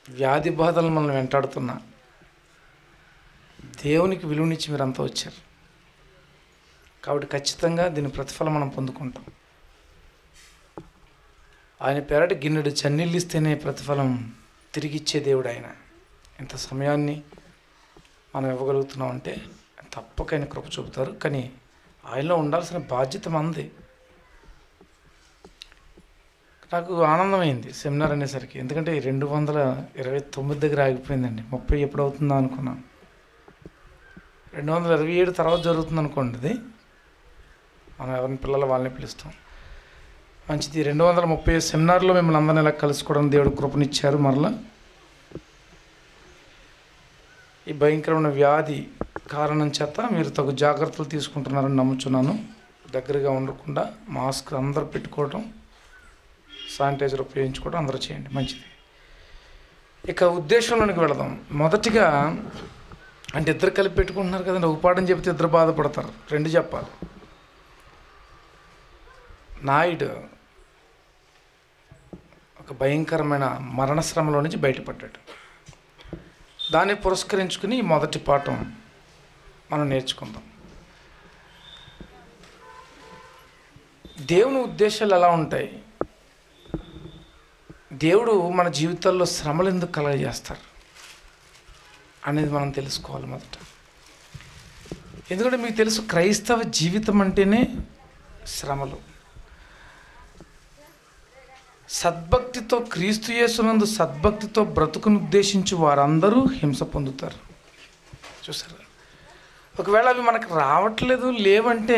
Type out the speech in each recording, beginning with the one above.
వ్యాధి బాధలు మనల్ని వెంటాడుతున్నా దేవునికి విలువనిచ్చి మీరంతా వచ్చారు కాబట్టి ఖచ్చితంగా దీని ప్రతిఫలం మనం పొందుకుంటాం ఆయన పేరట గిన్నెడు చన్నీళ్ళు ఇస్తేనే ప్రతిఫలం తిరిగిచ్చే దేవుడు ఆయన ఇంత సమయాన్ని మనం ఇవ్వగలుగుతున్నాం అంటే తప్పక ఆయన కృప చూపుతారు కానీ ఆయనలో ఉండాల్సిన బాధ్యత మనది నాకు ఆనందమైంది సెమినార్ అనేసరికి ఎందుకంటే రెండు వందల ఇరవై తొమ్మిది దగ్గర ఆగిపోయిందండి ముప్పై ఎప్పుడు అవుతుందా అనుకున్నాను రెండు వందల ఇరవై ఏడు తర్వాత జరుగుతుంది అనుకోండి ఇది మనం ఎవరిని పిల్లలు వాళ్ళని పిలుస్తాం మంచిది రెండు వందల ముప్పై సెమినార్లో మిమ్మల్ని అందరిని ఇలా కలుసుకోవడం దేవుడు కృపనిచ్చారు మరలా ఈ భయంకరమైన వ్యాధి కారణం చేత మీరు తగు జాగ్రత్తలు తీసుకుంటున్నారని నమ్ముచున్నాను దగ్గరగా ఉండకుండా మాస్క్ అందరూ పెట్టుకోవడం శానిటైజర్ ఉపయోగించుకోవడం అందరూ చేయండి మంచిది ఇక ఉద్దేశంలోనికి వెళదాం మొదటిగా అంటే ఇద్దరు కలిపి పెట్టుకుంటున్నారు కదండి ఒక పాఠం చెప్తే ఇద్దరు బాధపడతారు రెండు చెప్పాలి నాయుడు ఒక భయంకరమైన మరణశ్రమలో నుంచి బయటపడ్డాడు దాన్ని పురస్కరించుకుని ఈ మొదటి పాఠం మనం నేర్చుకుందాం దేవుని ఉద్దేశాలు ఎలా ఉంటాయి దేవుడు మన జీవితాల్లో శ్రమలు ఎందుకు కలగజేస్తారు అనేది మనం తెలుసుకోవాలి మొదట ఎందుకంటే మీకు తెలుసు క్రైస్తవ జీవితం అంటేనే శ్రమలు సద్భక్తితో క్రీస్తు యేసునందు సద్భక్తితో బ్రతుకును ఉద్దేశించి వారందరూ హింస పొందుతారు చూసారా ఒకవేళ అవి మనకు రావట్లేదు లేవంటే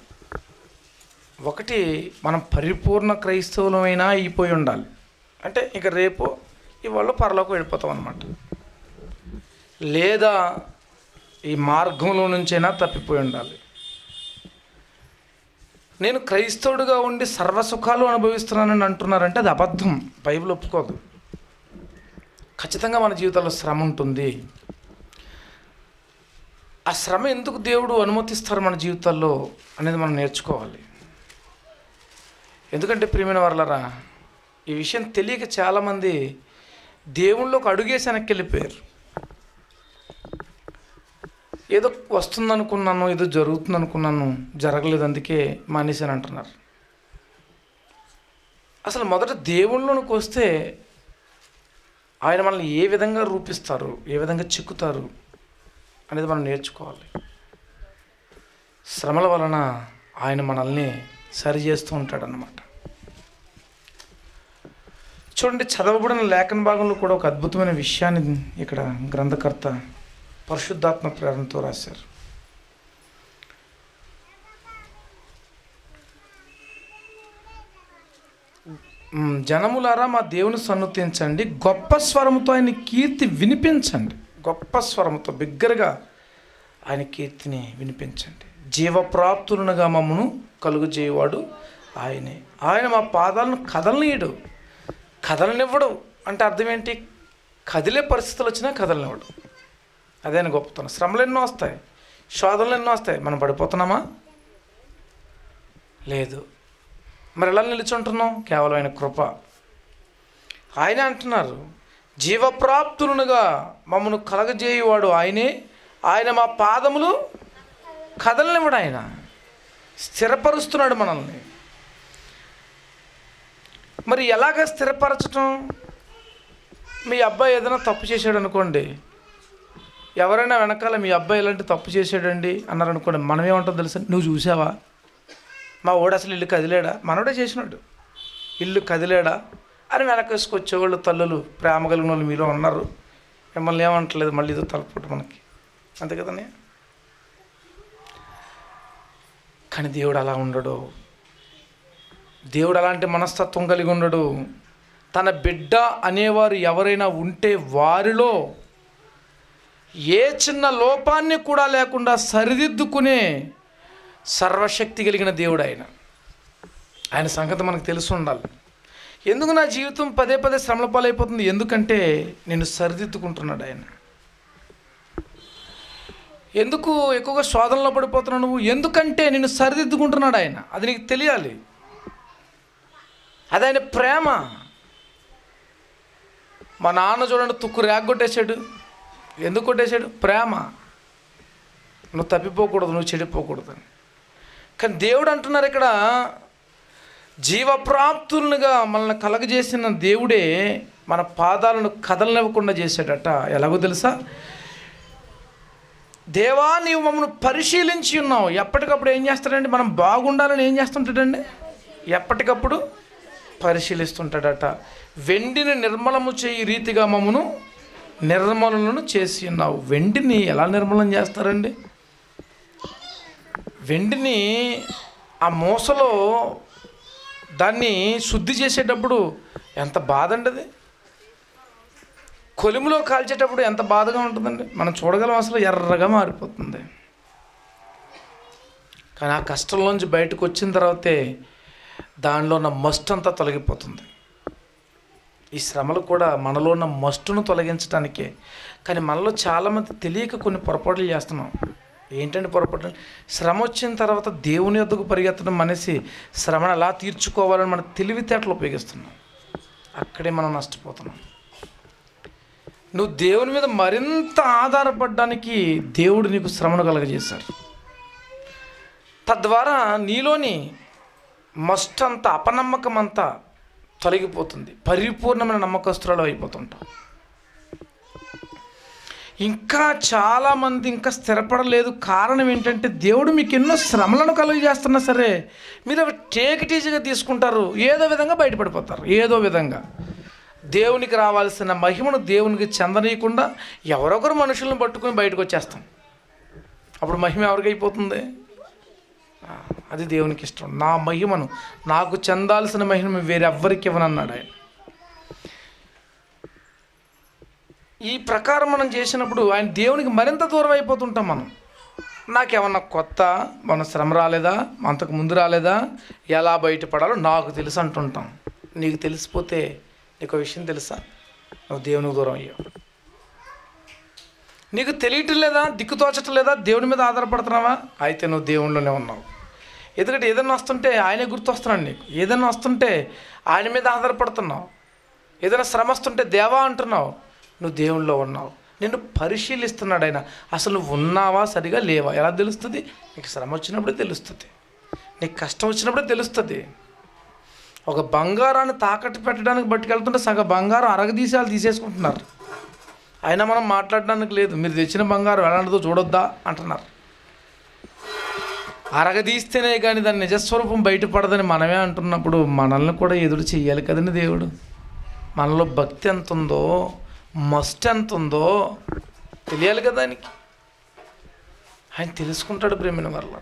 ఒకటి మనం పరిపూర్ణ క్రైస్తవులమైనా అయిపోయి ఉండాలి అంటే ఇక రేపు ఇవాళ పరలోకి వెళ్ళిపోతాం అనమాట లేదా ఈ మార్గంలో నుంచైనా తప్పిపోయి ఉండాలి నేను క్రైస్తవుడిగా ఉండి సర్వసుఖాలు అనుభవిస్తున్నానని అంటున్నారంటే అది అబద్ధం బైబిల్ ఒప్పుకోదు ఖచ్చితంగా మన జీవితంలో శ్రమ ఉంటుంది ఆ శ్రమ ఎందుకు దేవుడు అనుమతిస్తారు మన జీవితాల్లో అనేది మనం నేర్చుకోవాలి ఎందుకంటే ప్రియమైన వాళ్ళరా ఈ విషయం తెలియక చాలామంది దేవుళ్ళలోకి అడుగేసి వెనక్కి వెళ్ళిపోయారు ఏదో వస్తుంది అనుకున్నాను ఏదో జరుగుతుంది అనుకున్నాను జరగలేదు అందుకే మానేశాను అంటున్నారు అసలు మొదట దేవుళ్ళలోనికి వస్తే ఆయన మనల్ని ఏ విధంగా రూపిస్తారు ఏ విధంగా చిక్కుతారు అనేది మనం నేర్చుకోవాలి శ్రమల వలన ఆయన మనల్ని సరి చేస్తూ ఉంటాడన్నమాట చూడండి చదవబడిన లేఖన భాగంలో కూడా ఒక అద్భుతమైన విషయాన్ని ఇక్కడ గ్రంథకర్త పరిశుద్ధాత్మ ప్రేరణతో రాశారు మ్, జనములారా మా దేవుని సన్నుతించండి గొప్ప స్వరముతో ఆయన కీర్తి వినిపించండి గొప్ప స్వరముతో బిగ్గరగా ఆయన కీర్తిని వినిపించండి జీవప్రాప్తులునగా మమ్మను కలుగు చేయవాడు ఆయనే ఆయన మా పాదాలను కదలనీయడు కదలనివ్వడు అంటే అర్థం ఏంటి కదిలే పరిస్థితులు వచ్చినా కదలనివ్వడు అదే ఆయన గొప్పతనం శ్రమలు ఎన్నో వస్తాయి శోధనలు ఎన్నో వస్తాయి మనం పడిపోతున్నామా లేదు మరి ఎలా నిలుచుంటున్నాం కేవలం ఆయన కృప ఆయన అంటున్నారు జీవప్రాప్తులునుగా మమ్మను కలగజేయువాడు ఆయనే ఆయన మా పాదములు కదలనివ్వడు ఆయన స్థిరపరుస్తున్నాడు మనల్ని మరి ఎలాగ స్థిరపరచటం మీ అబ్బాయి ఏదైనా తప్పు చేశాడు అనుకోండి ఎవరైనా వెనకాల మీ అబ్బాయి ఇలాంటి తప్పు చేశాడండి అన్నారు అనుకోండి మనం ఏమంటాం తెలుసా నువ్వు చూసావా మా ఓడు అసలు ఇల్లు కదిలేడా మనోడే చేసినాడు ఇల్లు కదిలేడా అని వెనకేసుకొచ్చేవాళ్ళు తల్లులు ప్రేమ కలిగిన వాళ్ళు మీలో ఉన్నారు మిమ్మల్ని ఏమంటలేదు మళ్ళీ ఏదో తలపుట్టు మనకి అంతే కదనే కానీ దేవుడు అలా ఉండడు దేవుడు అలాంటి మనస్తత్వం కలిగి ఉండడు తన బిడ్డ అనేవారు ఎవరైనా ఉంటే వారిలో ఏ చిన్న లోపాన్ని కూడా లేకుండా సరిదిద్దుకునే సర్వశక్తి కలిగిన దేవుడు ఆయన ఆయన సంగతి మనకు తెలిసి ఉండాలి ఎందుకు నా జీవితం పదే పదే శ్రమల పాలైపోతుంది ఎందుకంటే నేను సరిదిద్దుకుంటున్నాడు ఆయన ఎందుకు ఎక్కువగా శోధనలో పడిపోతున్నావు నువ్వు ఎందుకంటే నేను సరిదిద్దుకుంటున్నాడు ఆయన అది నీకు తెలియాలి అది ఆయన ప్రేమ మా నాన్న చూడండి తుక్కు రేగ కొట్టేశాడు ఎందుకు కొట్టేశాడు ప్రేమ నువ్వు తప్పిపోకూడదు నువ్వు చెడిపోకూడదు అని కానీ దేవుడు అంటున్నారు ఇక్కడ జీవప్రాప్తులుగా మనల్ని కలగజేసిన దేవుడే మన పాదాలను కదలనివ్వకుండా చేశాడట ఎలాగో తెలుసా దేవా నీవు మమ్మల్ని పరిశీలించి ఉన్నావు ఎప్పటికప్పుడు ఏం చేస్తాడండి మనం బాగుండాలని ఏం చేస్తుంటాడండి ఎప్పటికప్పుడు పరిశీలిస్తుంటాడట వెండిని నిర్మలము చేయి రీతిగా మమ్మను నిర్మలను చేసి ఉన్నావు వెండిని ఎలా నిర్మలం చేస్తారండి వెండిని ఆ మూసలో దాన్ని శుద్ధి చేసేటప్పుడు ఎంత బాధ అండి అది కొలిమిలో కాల్చేటప్పుడు ఎంత బాధగా ఉంటుందండి మనం చూడగలం అసలు ఎర్రగా మారిపోతుంది కానీ ఆ కష్టంలోంచి బయటకు వచ్చిన తర్వాతే దానిలో ఉన్న మస్ట్ అంతా తొలగిపోతుంది ఈ శ్రమలు కూడా మనలో ఉన్న మస్టును తొలగించడానికే కానీ మనలో చాలామంది తెలియక కొన్ని పొరపాట్లు చేస్తున్నాం ఏంటంటే పొరపాటు శ్రమ వచ్చిన తర్వాత దేవుని యొద్దకు పరిగెత్తడం అనేసి శ్రమను ఎలా తీర్చుకోవాలని మన తెలివితేటలు ఉపయోగిస్తున్నాం అక్కడే మనం నష్టపోతున్నాం నువ్వు దేవుని మీద మరింత ఆధారపడడానికి దేవుడు నీకు శ్రమను కలగజేశారు తద్వారా నీలోని మస్ట్ అంతా అపనమ్మకం అంతా తొలగిపోతుంది పరిపూర్ణమైన నమ్మకస్తురాలు అయిపోతుంటాం ఇంకా చాలామంది ఇంకా స్థిరపడలేదు కారణం ఏంటంటే దేవుడు మీకు ఎన్నో శ్రమలను కలుగజేస్తున్నా సరే మీరు అవి టేక్ ఇట్ ఈజీగా తీసుకుంటారు ఏదో విధంగా బయటపడిపోతారు ఏదో విధంగా దేవునికి రావాల్సిన మహిమను దేవునికి చెందనీయకుండా ఎవరొకరు మనుషులను పట్టుకొని బయటకు వచ్చేస్తాం అప్పుడు మహిమ ఎవరికి అయిపోతుంది ఆ, అది దేవునికి ఇష్టం నా మహిమను నాకు చెందాల్సిన మహిమ వేరెవ్వరికి ఇవ్వనన్నాడు ఆయన ఈ ప్రకారం మనం చేసినప్పుడు ఆయన దేవునికి మరింత దూరం అయిపోతుంటాం మనం నాకేమన్నా కొత్త మన శ్రమ రాలేదా అంతకు ముందు రాలేదా ఎలా బయటపడాలో నాకు తెలుసు అంటుంటాం నీకు తెలిసిపోతే నీకు విషయం తెలుసా నువ్వు దేవునికి దూరం అయ్యావు నీకు తెలియటం లేదా దిక్కు తోచటం లేదా దేవుని మీద ఆధారపడుతున్నావా అయితే నువ్వు దేవునిలోనే ఉన్నావు ఎందుకంటే ఏదైనా వస్తుంటే ఆయనే గుర్తొస్తున్నాడు నీకు ఏదైనా వస్తుంటే ఆయన మీద ఆధారపడుతున్నావు ఏదైనా శ్రమ వస్తుంటే దేవా అంటున్నావు నువ్వు దేవునిలో ఉన్నావు నిన్ను పరిశీలిస్తున్నాడు ఆయన అసలు నువ్వు ఉన్నావా సరిగా లేవా ఎలా తెలుస్తుంది నీకు శ్రమ వచ్చినప్పుడే తెలుస్తుంది నీకు కష్టం వచ్చినప్పుడే తెలుస్తుంది ఒక బంగారాన్ని తాకట్టు పెట్టడానికి పట్టుకెళ్తుంటే సగ బంగారం అరగదీసి వాళ్ళు తీసేసుకుంటున్నారు అయినా మనం మాట్లాడడానికి లేదు మీరు తెచ్చిన బంగారం ఎలాంటిదో చూడొద్దా అంటున్నారు అరగదీస్తేనే కానీ దాని నిజస్వరూపం బయటపడదని మనమే అంటున్నప్పుడు మనల్ని కూడా ఎదురు చెయ్యాలి కదండి దేవుడు మనలో భక్తి ఎంత ఉందో మస్ట్ ఎంత ఉందో తెలియాలి కదా దానికి ఆయన తెలుసుకుంటాడు ప్రేమిన వల్ల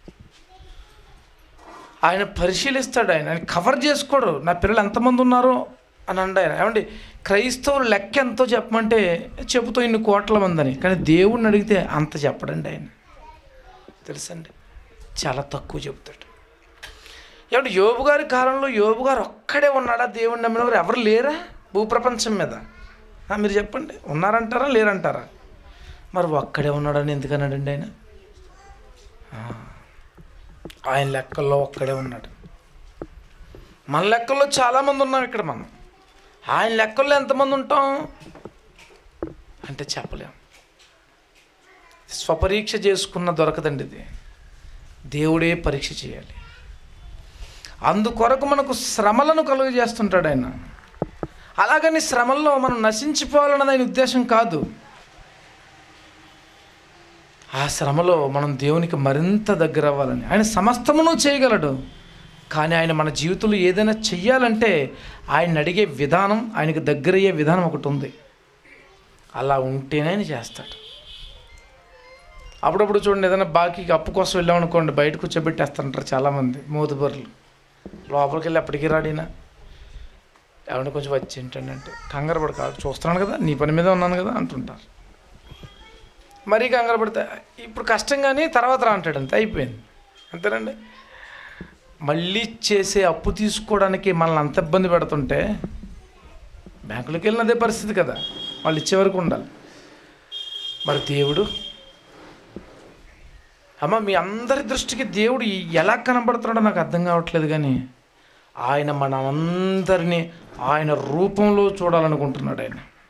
ఆయన పరిశీలిస్తాడు ఆయన ఆయన కవర్ చేసుకోడు నా పిల్లలు ఎంతమంది ఉన్నారో అని అండి ఆయన ఏమండి క్రైస్తవులు లెక్క ఎంతో చెప్పమంటే చెబుతూ ఇన్ని కోట్ల మంది అని కానీ దేవుడిని అడిగితే అంత చెప్పడండి ఆయన తెలుసండి చాలా తక్కువ చెబుతాడు ఏమంటే యోబు గారి కాలంలో యోబు గారు ఒక్కడే ఉన్నాడా దేవుడిని నమ్మిన వారు ఎవరు లేరా భూప్రపంచం మీద ఆ, మీరు చెప్పండి ఉన్నారంటారా లేరంటారా మరి ఒక్కడే ఉన్నాడని ఎందుకన్నాడండి ఆయన ఆ, ఆయన లెక్కల్లో ఒక్కడే ఉన్నాడు మన లెక్కల్లో చాలామంది ఉన్నాం ఇక్కడ మనం ఆయన లెక్కల్లో ఎంతమంది ఉంటాం అంటే చెప్పలేం స్వపరీక్ష చేసుకున్న దొరకదండి ఇది దేవుడే పరీక్ష చేయాలి అందుకొరకు మనకు శ్రమలను కలుగ చేస్తుంటాడు ఆయన అలాగని శ్రమల్లో మనం నశించిపోవాలన్నది ఆయన ఉద్దేశం కాదు ఆ శ్రమలో మనం దేవునికి మరింత దగ్గర అవ్వాలని ఆయన సమస్తమును చేయగలడు కానీ ఆయన మన జీవితంలో ఏదైనా చెయ్యాలంటే ఆయన అడిగే విధానం ఆయనకు దగ్గరయ్యే విధానం ఒకటి ఉంది అలా ఉంటేనే ఆయన చేస్తాడు అప్పుడప్పుడు చూడండి ఏదైనా బాకీకి అప్పు కోసం వెళ్ళామనుకోండి బయట కూర్చోబెట్టేస్తుంటారు చాలామంది మోతుబరులు లోపలికి వెళ్ళి అప్పటికి రాడినా ఎవరిని కొంచెం వచ్చి ఏంటంటే కంగారు పడు కాదు చూస్తున్నాను కదా నీ పని మీద ఉన్నాను కదా అంటుంటారు మరీ కంగారు పడితే ఇప్పుడు కష్టం కానీ తర్వాత రా అంటాడు అంతే అయిపోయింది అంతేనండి మళ్ళీ చేసే అప్పు తీసుకోవడానికి మనల్ని అంత ఇబ్బంది పెడుతుంటే బ్యాంకులోకి వెళ్ళిన అదే పరిస్థితి కదా వాళ్ళు ఇచ్చే వరకు ఉండాలి మరి దేవుడు అమ్మ మీ అందరి దృష్టికి దేవుడు ఎలా కనబడుతున్నాడో నాకు అర్థం కావట్లేదు కానీ ఆయన మన అందరినీ ఆయన రూపంలో చూడాలనుకుంటున్నాడు ఆయన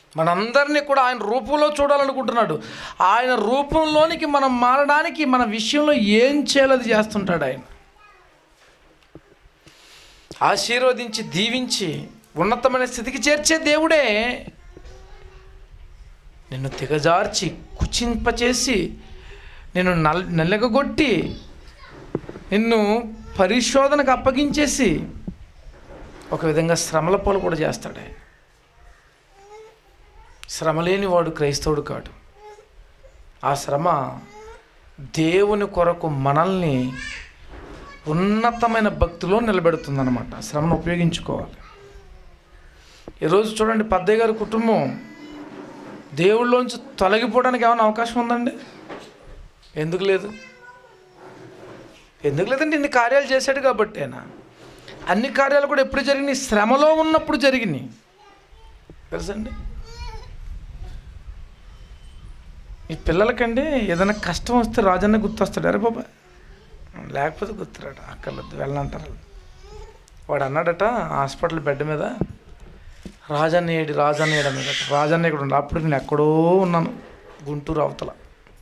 మనందరినీ కూడా ఆయన రూపంలో చూడాలనుకుంటున్నాడు ఆయన రూపంలోనికి మనం మారడానికి మన విషయంలో ఏం చేయాలో అది చేస్తుంటాడు ఆయన ఆశీర్వదించి దీవించి ఉన్నతమైన స్థితికి చేర్చే దేవుడే నిన్ను దిగజార్చి కుచింపచేసి నిన్ను నల్ నల్లగొట్టి నిన్ను పరిశోధనకు అప్పగించేసి ఒక విధంగా శ్రమల పాలు కూడా చేస్తాడు ఆయన శ్రమ లేనివాడు క్రైస్తవుడు కాడు ఆ శ్రమ దేవుని కొరకు మనల్ని ఉన్నతమైన భక్తిలో నిలబెడుతుందన్నమాట శ్రమను ఉపయోగించుకోవాలి ఈరోజు చూడండి పెద్దయ్య గారి కుటుంబం దేవుళ్ళలోంచి తొలగిపోవడానికి ఏమైనా అవకాశం ఉందండి ఎందుకు లేదు ఎందుకు లేదంటే ఇన్ని కార్యాలు చేశాడు కాబట్టేనా అన్ని కార్యాలు కూడా ఎప్పుడు జరిగినాయి శ్రమలో ఉన్నప్పుడు జరిగినాయి తెలుసండి ఈ పిల్లలకండి ఏదైనా కష్టం వస్తే రాజన్న గుర్తొస్తాడు అరే బాబా లేకపోతే గుర్తురాడు అక్కర్లేదు వెళ్ళంటారు వాడు అన్నాడట హాస్పిటల్ బెడ్ మీద రాజన్న ఏడి రాజన్న ఏడు అన్నాడట రాజన్న ఇక్కడ ఉండే అప్పుడు నేను ఎక్కడో ఉన్నాను గుంటూరు అవతల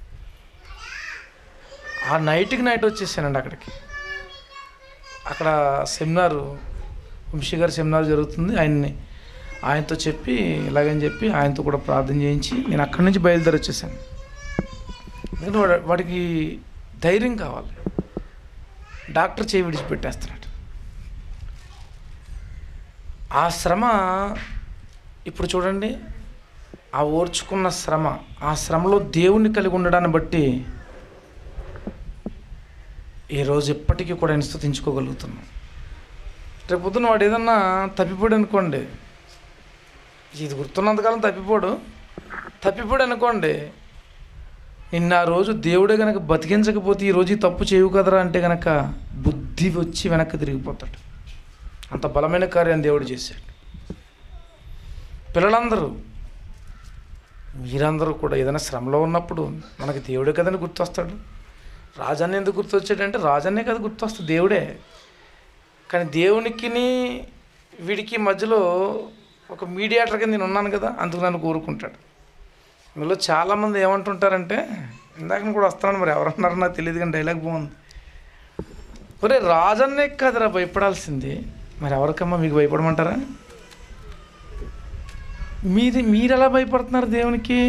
ఆ నైట్కి నైట్ వచ్చేసానండి అక్కడికి అక్కడ సెమినారు వంశీ గారి సెమినార్ జరుగుతుంది ఆయన్ని ఆయనతో చెప్పి ఇలాగని చెప్పి ఆయనతో కూడా ప్రార్థన చేయించి నేను అక్కడి నుంచి బయలుదేరి వచ్చేసాను ఎందుకంటే వాడు వాడికి ధైర్యం కావాలి డాక్టర్ చేయి విడిచిపెట్టేస్తున్నాడు ఆ శ్రమ ఇప్పుడు చూడండి ఆ ఓర్చుకున్న శ్రమ ఆ శ్రమలో దేవుణ్ణి కలిగి ఉండడాన్ని బట్టి ఈరోజు ఇప్పటికీ కూడా ఆయన స్థుతించుకోగలుగుతున్నాం రేపు పొద్దున వాడు ఏదన్నా తప్పిపోయాడు అనుకోండి ఇది గుర్తున్నంతకాలం తప్పిపోడు తప్పిపోయాడు అనుకోండి నిన్న ఆ రోజు దేవుడే గనక బతికించకపోతే ఈ రోజు ఈ తప్పు చేయవు కదరా అంటే గనక బుద్ధి వచ్చి వెనక్కి తిరిగిపోతాడు అంత బలమైన కార్యం దేవుడు చేశాడు పిల్లలందరూ మీరందరూ కూడా ఏదైనా శ్రమలో ఉన్నప్పుడు మనకి దేవుడే కదని గుర్తొస్తాడు రాజన్న ఎందుకు గుర్తొచ్చాడంటే రాజన్నే కదా గుర్తొస్తుంది దేవుడే కానీ దేవునికిని వీడికి మధ్యలో ఒక మీడియేటర్ కింద నేను ఉన్నాను కదా అందుకు నన్ను కోరుకుంటాడు మీలో చాలామంది ఏమంటుంటారంటే ఇందాక నేను కూడా వస్తున్నాను మరి ఎవరన్నారో నాకు తెలియదు కానీ డైలాగ్ బాగుంది ఒరే రాజన్నే కదరా భయపడాల్సింది మరి ఎవరికమ్మా మీకు భయపడమంటారా మీది మీరు ఎలా భయపడుతున్నారు దేవునికి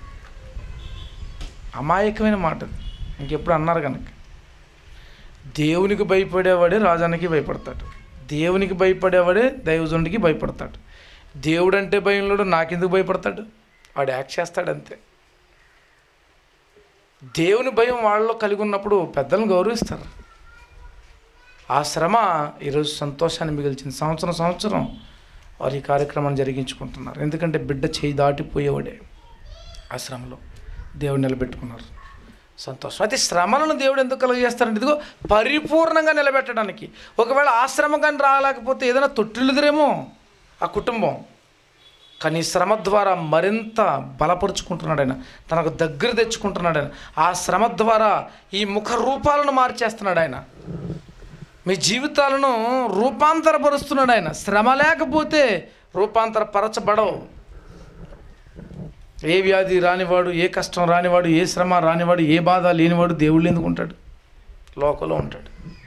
అమాయకమైన మాట అది. ఇంకెప్పుడు అన్నారు కనుక దేవునికి భయపడేవాడే రాజానికి భయపడతాడు దేవునికి భయపడేవాడే దైవజునికి భయపడతాడు దేవుడు అంటే భయంలోడు నాకెందుకు భయపడతాడు వాడు యాక్ట్ చేస్తాడు అంతే దేవుని భయం వాళ్ళలో కలిగి ఉన్నప్పుడు పెద్దలను గౌరవిస్తారు ఆ శ్రమ ఈరోజు సంతోషాన్ని మిగిల్చింది సంవత్సరం సంవత్సరం వారు ఈ కార్యక్రమాన్ని జరిగించుకుంటున్నారు ఎందుకంటే బిడ్డ చేయి దాటిపోయేవాడే ఆ శ్రమలో దేవుడు నిలబెట్టుకున్నారు సంతోషం అయితే శ్రమలను దేవుడు ఎందుకు కలుగజేస్తారంటే ఇదిగో పరిపూర్ణంగా నిలబెట్టడానికి ఒకవేళ ఆ శ్రమ కానీ రాలేకపోతే ఏదైనా తొట్టిల్లుదిరేమో ఆ కుటుంబం కానీ ఈ శ్రమ ద్వారా మరింత బలపరుచుకుంటున్నాడు ఆయన తనకు దగ్గర తెచ్చుకుంటున్నాడు ఆయన ఆ శ్రమ ద్వారా ఈ ముఖ రూపాలను మార్చేస్తున్నాడు ఆయన మీ జీవితాలను రూపాంతరపరుస్తున్నాడు ఆయన శ్రమ లేకపోతే రూపాంతరపరచబడవు ఏ వ్యాధి రానివాడు ఏ కష్టం రానివాడు ఏ శ్రమ రానివాడు ఏ బాధ లేనివాడు దేవుళ్ళు ఎందుకు ఉంటాడు లోకంలో ఉంటాడు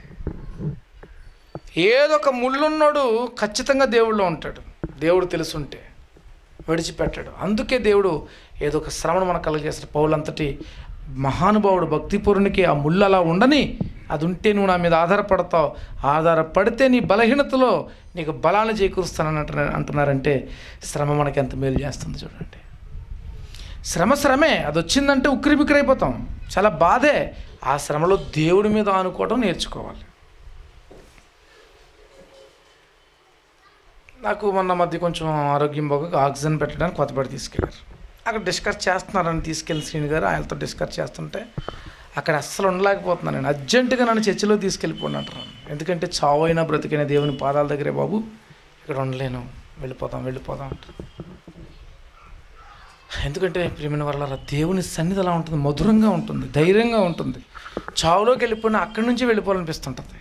ఏదో ఒక ముళ్ళున్నోడు ఖచ్చితంగా దేవుళ్ళో ఉంటాడు దేవుడు తెలుసుంటే విడిచిపెట్టాడు అందుకే దేవుడు ఏదో ఒక శ్రమను మనకు కలగజేస్తాడు పౌలంతటి మహానుభావుడు భక్తిపూరునికి ఆ ముళ్ళు అలా ఉండని అది ఉంటే నువ్వు నా మీద ఆధారపడతావు ఆధారపడితే నీ బలహీనతలో నీకు బలాన్ని చేకూరుస్తానని అంటున్నారు అంటున్నారంటే శ్రమ మనకి ఎంత మేలు చేస్తుంది చూడండి శ్రమ శ్రమే అది వచ్చిందంటే ఉక్కిరి బిక్కిరి అయిపోతాం చాలా బాధే ఆ శ్రమలో దేవుడి మీద ఆనుకోవడం నేర్చుకోవాలి నాకు మొన్న మధ్య కొంచెం ఆరోగ్యం బాగా ఆక్సిజన్ పెట్టడానికి కొత్తపేట తీసుకెళ్ళారు అక్కడ డిస్కస్ చేస్తున్నారని తీసుకెళ్ళి శ్రీని గారు ఆయనతో డిస్కస్ చేస్తుంటే అక్కడ అస్సలు ఉండలేకపోతున్నాను నేను అర్జెంటుగా నన్ను చర్చిలో తీసుకెళ్ళిపోండి అంటున్నాను ఎందుకంటే చావు అయినా బ్రతికైన దేవుని పాదాల దగ్గరే బాబు ఇక్కడ ఉండలేను వెళ్ళిపోతాం వెళ్ళిపోతాం అంటారు ఎందుకంటే ప్రియమైన వాళ్ళ దేవుని సన్నిధి అలా ఉంటుంది మధురంగా ఉంటుంది ధైర్యంగా ఉంటుంది చావులోకి వెళ్ళిపోయినా అక్కడి నుంచి వెళ్ళిపోవాలనిపిస్తుంటుంది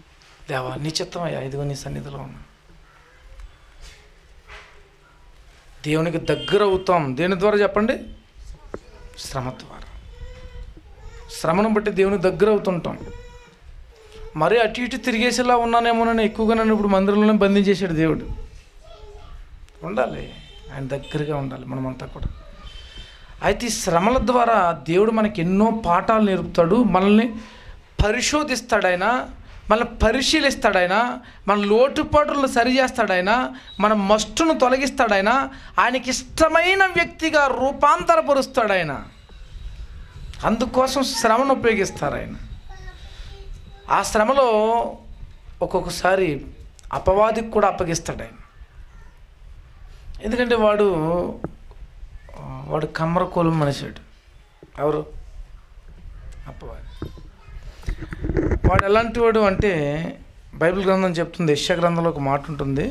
దేవా నీ చిత్తం అయ్యా ఇదిగో నీ సన్నిధిలో ఉన్నా దేవునికి దగ్గర అవుతాం దేని ద్వారా చెప్పండి శ్రమ ద్వారా శ్రమను బట్టి దేవునికి దగ్గర అవుతుంటాం మరి అటు ఇటు తిరిగేసేలా ఉన్నానేమోనని ఎక్కువగా నన్ను ఇప్పుడు మందిరంలోనే బంధించేశాడు దేవుడు ఉండాలి ఆయన దగ్గరగా ఉండాలి మనమంతా కూడా అయితే ఈ శ్రమల ద్వారా దేవుడు మనకి ఎన్నో పాఠాలు నేర్పుతాడు మనల్ని పరిశోధిస్తాడు ఆయన మనల్ని పరిశీలిస్తాడు ఆయన మన లోటుపాటులను సరిచేస్తాడు ఆయన మన మస్టును తొలగిస్తాడు ఆయన ఆయనకి ఇష్టమైన వ్యక్తిగా రూపాంతరపరుస్తాడు ఆయన అందుకోసం శ్రమను ఉపయోగిస్తారు ఆయన ఆ శ్రమలో ఒక్కొక్కసారి అపవాదికి కూడా అప్పగిస్తాడు ఆయన ఎందుకంటే వాడు ఆ, వాడు కమ్మర కోలం మనిషాడు ఎవరు అప్పవాడు వాడు ఎలాంటి వాడు అంటే బైబిల్ గ్రంథం చెప్తుంది యశ్య గ్రంథంలో ఒక మాట ఉంటుంది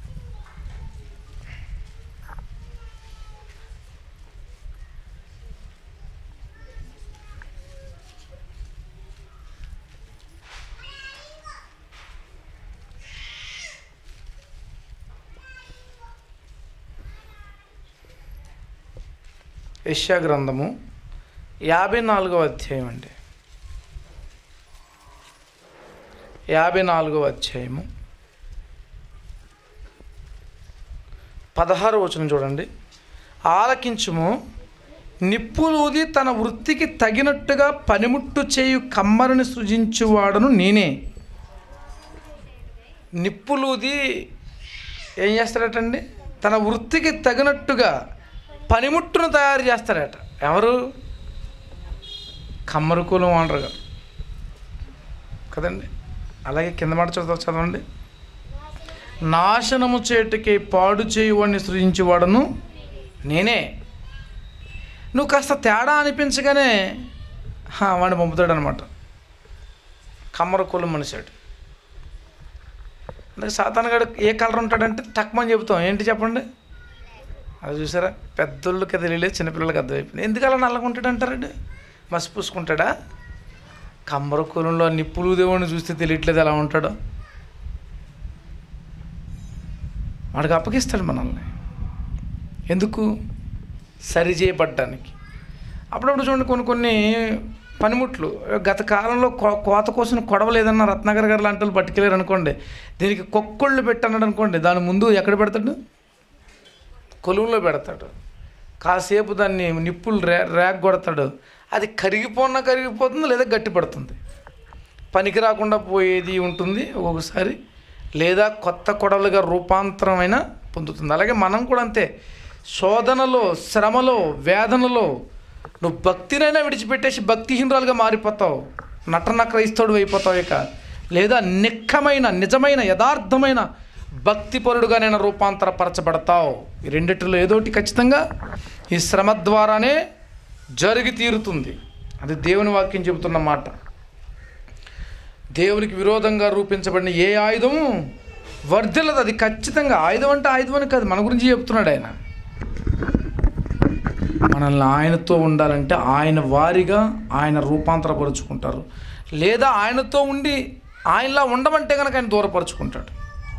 యశ్యా గ్రంథము యాభై నాలుగవ అధ్యాయం అండి యాభై నాలుగవ అధ్యాయము పదహారు వచనం చూడండి ఆలకించుము నిప్పులూది తన వృత్తికి తగినట్టుగా పనిముట్టు చేయు కమ్మరిని సృజించువాడను నేనే నిప్పులూది ఏం చేస్తాడటండి తన వృత్తికి తగినట్టుగా పనిముట్టును తయారు చేస్తాడట ఎవరు కమ్మరుకులం ఓనర్ గారు కదండి అలాగే కింద మాట చదువు చదవండి నాశనము చేటుకి పాడు చేయువాడిని సృజించేవాడను నేనే నువ్వు కాస్త తేడా అనిపించగానే హా, వాడిని పంపుతాడు అనమాట కమ్మర కులం మనిషాడు అందుకే సాతాన్ గడు ఏ కలర్ ఉంటాడంటే తక్కువని చెబుతాం ఏంటి చెప్పండి అది చూసారా పెద్దోళ్ళకి తెలియలేదు చిన్నపిల్లలకి అర్థమైపోయింది ఎందుకు అలా నల్లగా ఉంటాడు అంటారండి మసి పూసుకుంటాడా కమ్మర కులంలో నిప్పులు దేవుడిని చూస్తే తెలియట్లేదు ఎలా ఉంటాడో వాడికి అప్పగిస్తాడు మనల్ని ఎందుకు సరి చేయబడ్డానికి అప్పుడప్పుడు చూడండి కొన్ని కొన్ని పనిముట్లు గత కాలంలో కో- కోత కోసం కొడవలేదన్న రత్నాకర్ గారు లాంటి వాళ్ళు పట్టుకెళ్ళారు అనుకోండి దీనికి కొక్కుళ్ళు పెట్టన్నాడు అనుకోండి దాని ముందు ఎక్కడ పెడతాడు కొలువులో పెడతాడు కాసేపు దాన్ని నిప్పులు రే రేగ కొడతాడు అది కరిగిపోన్నా కరిగిపోతుంది లేదా గట్టి పడుతుంది పనికి రాకుండా పోయేది ఉంటుంది ఒక్కొక్కసారి లేదా కొత్త కొడవలుగా రూపాంతరమైన పొందుతుంది అలాగే మనం కూడా అంతే శోధనలో శ్రమలో వేదనలో నువ్వు భక్తినైనా విడిచిపెట్టేసి భక్తిహీనురాలుగా మారిపోతావు నటన క్రైస్తవుడు అయిపోతావు ఇక లేదా నిక్కమైన నిజమైన యథార్థమైన భక్తిపరుడుగా నేను రూపాంతరపరచబడతావు ఈ రెండిటిలో ఏదోటి ఖచ్చితంగా ఈ శ్రమ ద్వారానే జరిగి తీరుతుంది అది దేవుని వాక్యం చెబుతున్న మాట దేవునికి విరోధంగా రూపించబడిన ఏ ఆయుధము వర్ధిల్లదు అది ఖచ్చితంగా ఆయుధం అంటే ఆయుధం అని కాదు మన గురించి చెప్తున్నాడు ఆయన మనల్ని ఆయనతో ఉండాలంటే ఆయన వారిగా ఆయన రూపాంతరపరుచుకుంటారు లేదా ఆయనతో ఉండి ఆయనలా ఉండమంటే కనుక ఆయన దూరపరుచుకుంటాడు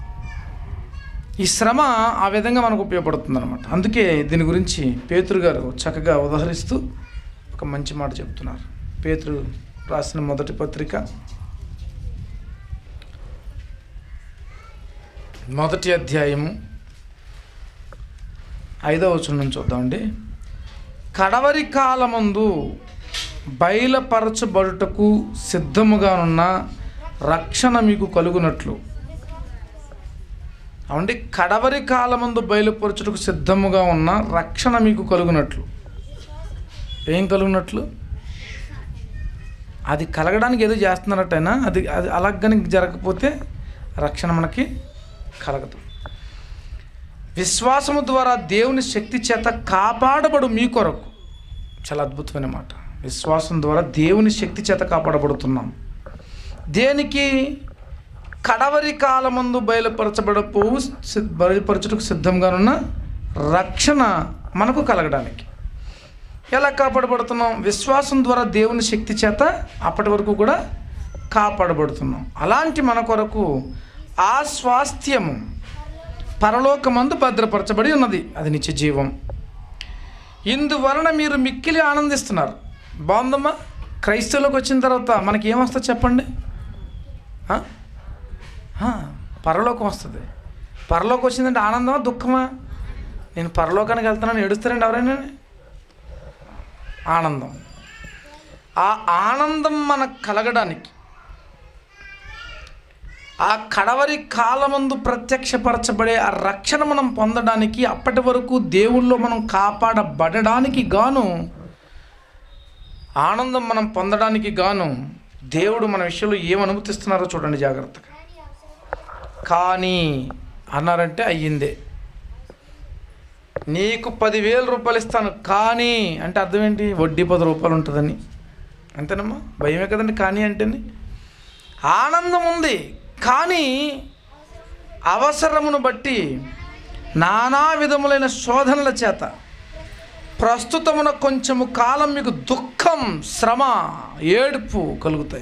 ఈ శ్రమ ఆ విధంగా మనకు ఉపయోగపడుతుంది అనమాట అందుకే దీని గురించి పేతురు గారు చక్కగా ఉదహరిస్తూ ఒక మంచి మాట చెప్తున్నారు పేతురు రాసిన మొదటి పత్రిక మొదటి అధ్యాయము ఐదవ వచనం నుంచి చూద్దామండి కడవరి కాలమందు బయలుపరచబడుటకు సిద్ధముగానున్న రక్షణ మీకు కలుగునట్లు అవండి కడవరి కాలమందు బయలుపరచుటకు సిద్ధముగా ఉన్న రక్షణ మీకు కలుగునట్లు ఏం కలుగునట్లు అది కలగడానికి ఏదో చేస్తున్నారటైనా అది అది అలాగని జరగకపోతే రక్షణ మనకి కలగదు విశ్వాసము ద్వారా దేవుని శక్తి చేత కాపాడబడు మీ కొరకు చాలా అద్భుతమైన మాట విశ్వాసం ద్వారా దేవుని శక్తి చేత కాపాడబడుతున్నాం దేనికి కడవరి కాలమందు బయలుపరచబడపోవు సి- బయలుపరచుటకు సిద్ధంగానున్న రక్షణ మనకు కలగడానికి ఎలా కాపాడబడుతున్నాం విశ్వాసం ద్వారా దేవుని శక్తి చేత అప్పటి వరకు కూడా కాపాడబడుతున్నాం అలాంటి మన కొరకు ఆ స్వాస్థ్యము పరలోకమందు భద్రపరచబడి ఉన్నది అది నిత్య జీవం ఇందువలన మీరు మిక్కిలి ఆనందిస్తున్నారు బాగుందమ్మా క్రైస్తవులకు వచ్చిన తర్వాత మనకి ఏమొస్తుంది చెప్పండి ఆ? ఆ, పరలోకం వస్తుంది పరలోకం వచ్చిందంటే ఆనందమా దుఃఖమా నేను పరలోకానికి వెళ్తున్నాను ఏడుస్తారండి ఎవరైనా ఆనందం ఆ ఆనందం మనకు కలగడానికి ఆ కడవరి కాలమందు ప్రత్యక్షపరచబడే ఆ రక్షణ మనం పొందడానికి అప్పటి వరకు దేవుల్లో మనం కాపాడబడడానికి గాను ఆనందం మనం పొందడానికి గాను దేవుడు మన విషయంలో ఏం అనుమతిస్తున్నారో చూడండి జాగ్రత్తగా కానీ అన్నారంటే అయ్యిందే నీకు పదివేల రూపాయలు ఇస్తాను కానీ అంటే అర్థం ఏంటి వడ్డీ పది రూపాయలు ఉంటుందని అంతేనమ్మా భయమే కదండి కానీ అంటేనే ఆనందం ఉంది కానీ అవసరమును బట్టి నానా విధములైన శోధనల చేత ప్రస్తుతమున కొంచెము కాలం మీకు దుఃఖం శ్రమ ఏడుపు కలుగుతాయి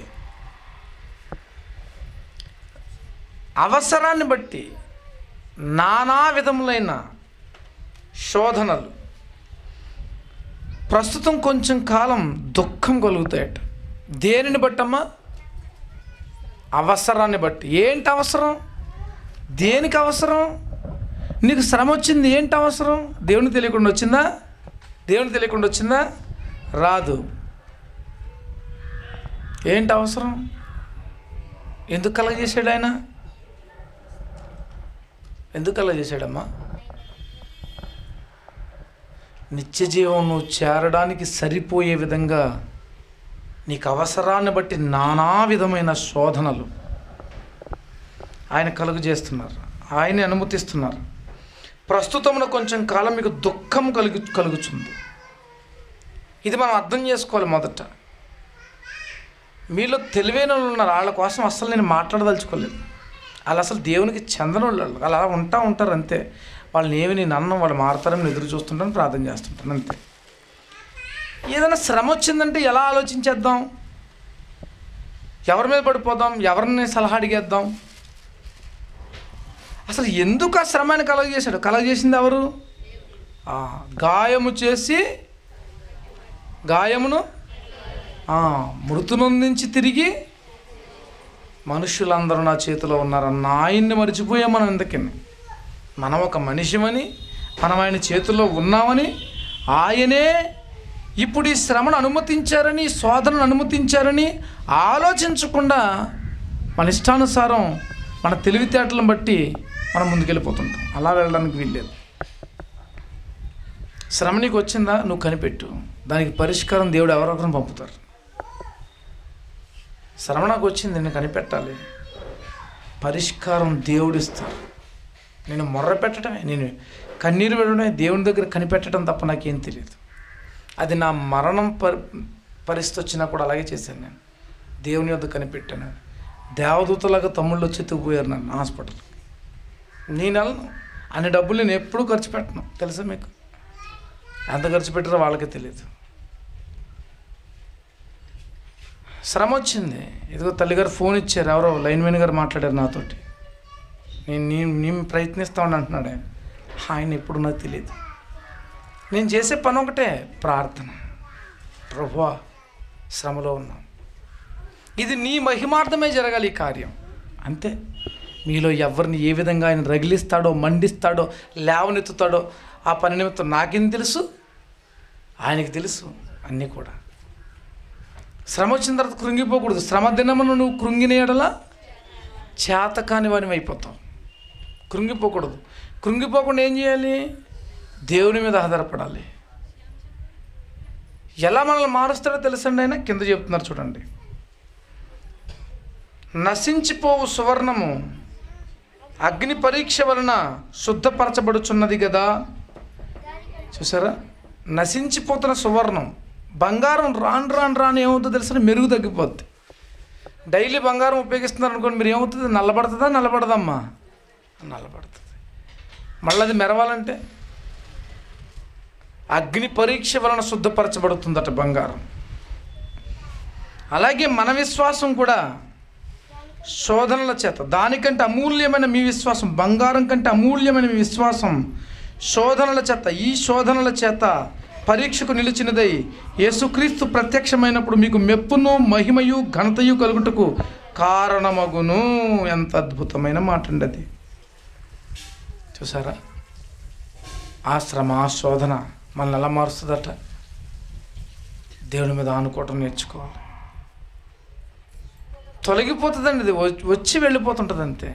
అవసరాన్ని బట్టి నానా విధములైన శోధనలు ప్రస్తుతం కొంచెం కాలం దుఃఖం కలుగుతాయట దేనిని బట్టమ్మా అవసరాన్ని బట్టి ఏంటి అవసరం దేనికి అవసరం నీకు శ్రమ వచ్చింది ఏంటి అవసరం దేవుని తెలియకుండా వచ్చిందా దేవుని తెలియకుండా వచ్చిందా రాదు ఏంటి అవసరం ఎందుకు కలగజేశాడు ఆయన ఎందుకు కలగజేశాడమ్మా నిత్య జీవం నువ్వు చేరడానికి సరిపోయే విధంగా నీకు అవసరాన్ని బట్టి నానా విధమైన శోధనలు ఆయన కలుగు చేస్తున్నారు ఆయన్ని అనుమతిస్తున్నారు ప్రస్తుతమున కొంచెం కాలం మీకు దుఃఖం కలుగు కలుగుతుంది ఇది మనం అర్థం చేసుకోవాలి మొదట మీలో తెలివైన వాళ్ళు ఉన్నారు వాళ్ళ కోసం అసలు నేను మాట్లాడదలుచుకోలేదు వాళ్ళు అసలు దేవునికి చెందని వాళ్ళు వాళ్ళు అలా ఉంటా ఉంటారు అంతే వాళ్ళని ఏమి నేను అన్నం వాళ్ళు మారతారని ఎదురు చూస్తుంటాను ప్రార్థన చేస్తుంటాను అంతే ఏదైనా శ్రమ వచ్చిందంటే ఎలా ఆలోచించేద్దాం ఎవరి మీద పడిపోదాం ఎవరిని సలహా అడిగేద్దాం అసలు ఎందుకు ఆ శ్రమాన్ని కలగజేశాడు కలగజేసింది ఎవరు ఆ, గాయము చేసి గాయమును ఆ, మృతు నొందించి తిరిగి మనుషులందరూ నా చేతిలో ఉన్నారన్న ఆయన్ని మర్చిపోయాం మనం ఎందుకని మనం ఒక మనిషిమని మనం ఆయన చేతుల్లో ఉన్నామని ఆయనే ఇప్పుడు ఈ శ్రమను అనుమతించారని ఈ శోధనను అనుమతించారని ఆలోచించకుండా మన ఇష్టానుసారం మన తెలివితేటలను బట్టి మనం ముందుకెళ్ళిపోతుంటాం అలా వెళ్ళడానికి వీల్లేదు శ్రమ నీకు వచ్చిందా నువ్వు కనిపెట్టు దానికి పరిష్కారం దేవుడు ఎవరొకరిని పంపుతారు శ్రమ నాకు వచ్చింది నేను కనిపెట్టాలి పరిష్కారం దేవుడు ఇస్తారు నేను మొర్ర పెట్టడమే నేను కన్నీరు పెట్టడమే దేవుని దగ్గర కనిపెట్టడం తప్ప నాకేం తెలియదు అది నా మరణం పరి పరిస్థితి వచ్చినా కూడా అలాగే చేశాను నేను దేవుని వద్ద కనిపెట్టాను దేవదూతలాగా తమ్ముళ్ళు వచ్చి ఎత్తుకుపోయారు నన్ను హాస్పిటల్ నేను వెళ్ళను అన్ని డబ్బులు నేను ఎప్పుడూ ఖర్చు పెట్టను తెలుసా మీకు ఎంత ఖర్చు పెట్టారో వాళ్ళకే తెలియదు శ్రమ వచ్చింది ఇదిగో తల్లిగారు ఫోన్ ఇచ్చారు ఎవరో లైన్మెన్ గారు మాట్లాడారు నాతోటి నేను నేను నేను ప్రయత్నిస్తామని అంటున్నాడు ఆయన ఆయన ఎప్పుడు నాకు తెలియదు నేను చేసే పని ఒకటే ప్రార్థన ప్రభువా శ్రమలో ఉన్నాం ఇది నీ మహిమార్థమే జరగాలి ఈ కార్యం అంతే మీలో ఎవరిని ఏ విధంగా ఆయన రగిలిస్తాడో మండిస్తాడో లేవనెత్తుతాడో ఆ పని నిమిత్తం నాకేం తెలుసు ఆయనకి తెలుసు అన్నీ కూడా శ్రమ వచ్చిన తర్వాత కృంగిపోకూడదు శ్రమ దినమును నువ్వు కృంగిన ఎడల చేతకాని వాని అయిపోతావు కృంగిపోకూడదు కృంగిపోకుండా ఏం చేయాలి దేవుని మీద ఆధారపడాలి ఎలా మనల్ని మారుస్తాడో తెలుసండి ఆయన కింద చెప్తున్నారు చూడండి నశించిపోవు సువర్ణము అగ్ని పరీక్ష వలన శుద్ధపరచబడుచున్నది కదా చూసారా నశించిపోతున్న సువర్ణం బంగారం రాను రాను రాను ఏమవుతుందో తెలుసా మెరుగు తగ్గిపోద్ది డైలీ బంగారం ఉపయోగిస్తున్నారు అనుకోండి మీరు ఏమవుతుంది నల్లబడుతుందా నల్లబడదమ్మా నల్లబడుతుంది మళ్ళీ అది మెరవాలంటే అగ్ని పరీక్ష వలన శుద్ధపరచబడుతుందట బంగారం అలాగే మన విశ్వాసం కూడా శోధనల చేత దానికంటే అమూల్యమైన మీ విశ్వాసం బంగారం కంటే అమూల్యమైన మీ విశ్వాసం శోధనల చేత ఈ శోధనల చేత పరీక్షకు నిలిచినదై యేసుక్రీస్తు ప్రత్యక్షమైనప్పుడు మీకు మెప్పును మహిమయు ఘనతయు కలుగుటకు కారణమగును ఎంత అద్భుతమైన మాట అండి అది చూసారా ఆ శ్రమ ఆ శోధన మనల్ని ఎలా మారుస్తుందట దేవుని మీద ఆనుకోవటం నేర్చుకోవాలి తొలగిపోతుందండి ఇది వ- వచ్చి వెళ్ళిపోతుంటుంది అంతే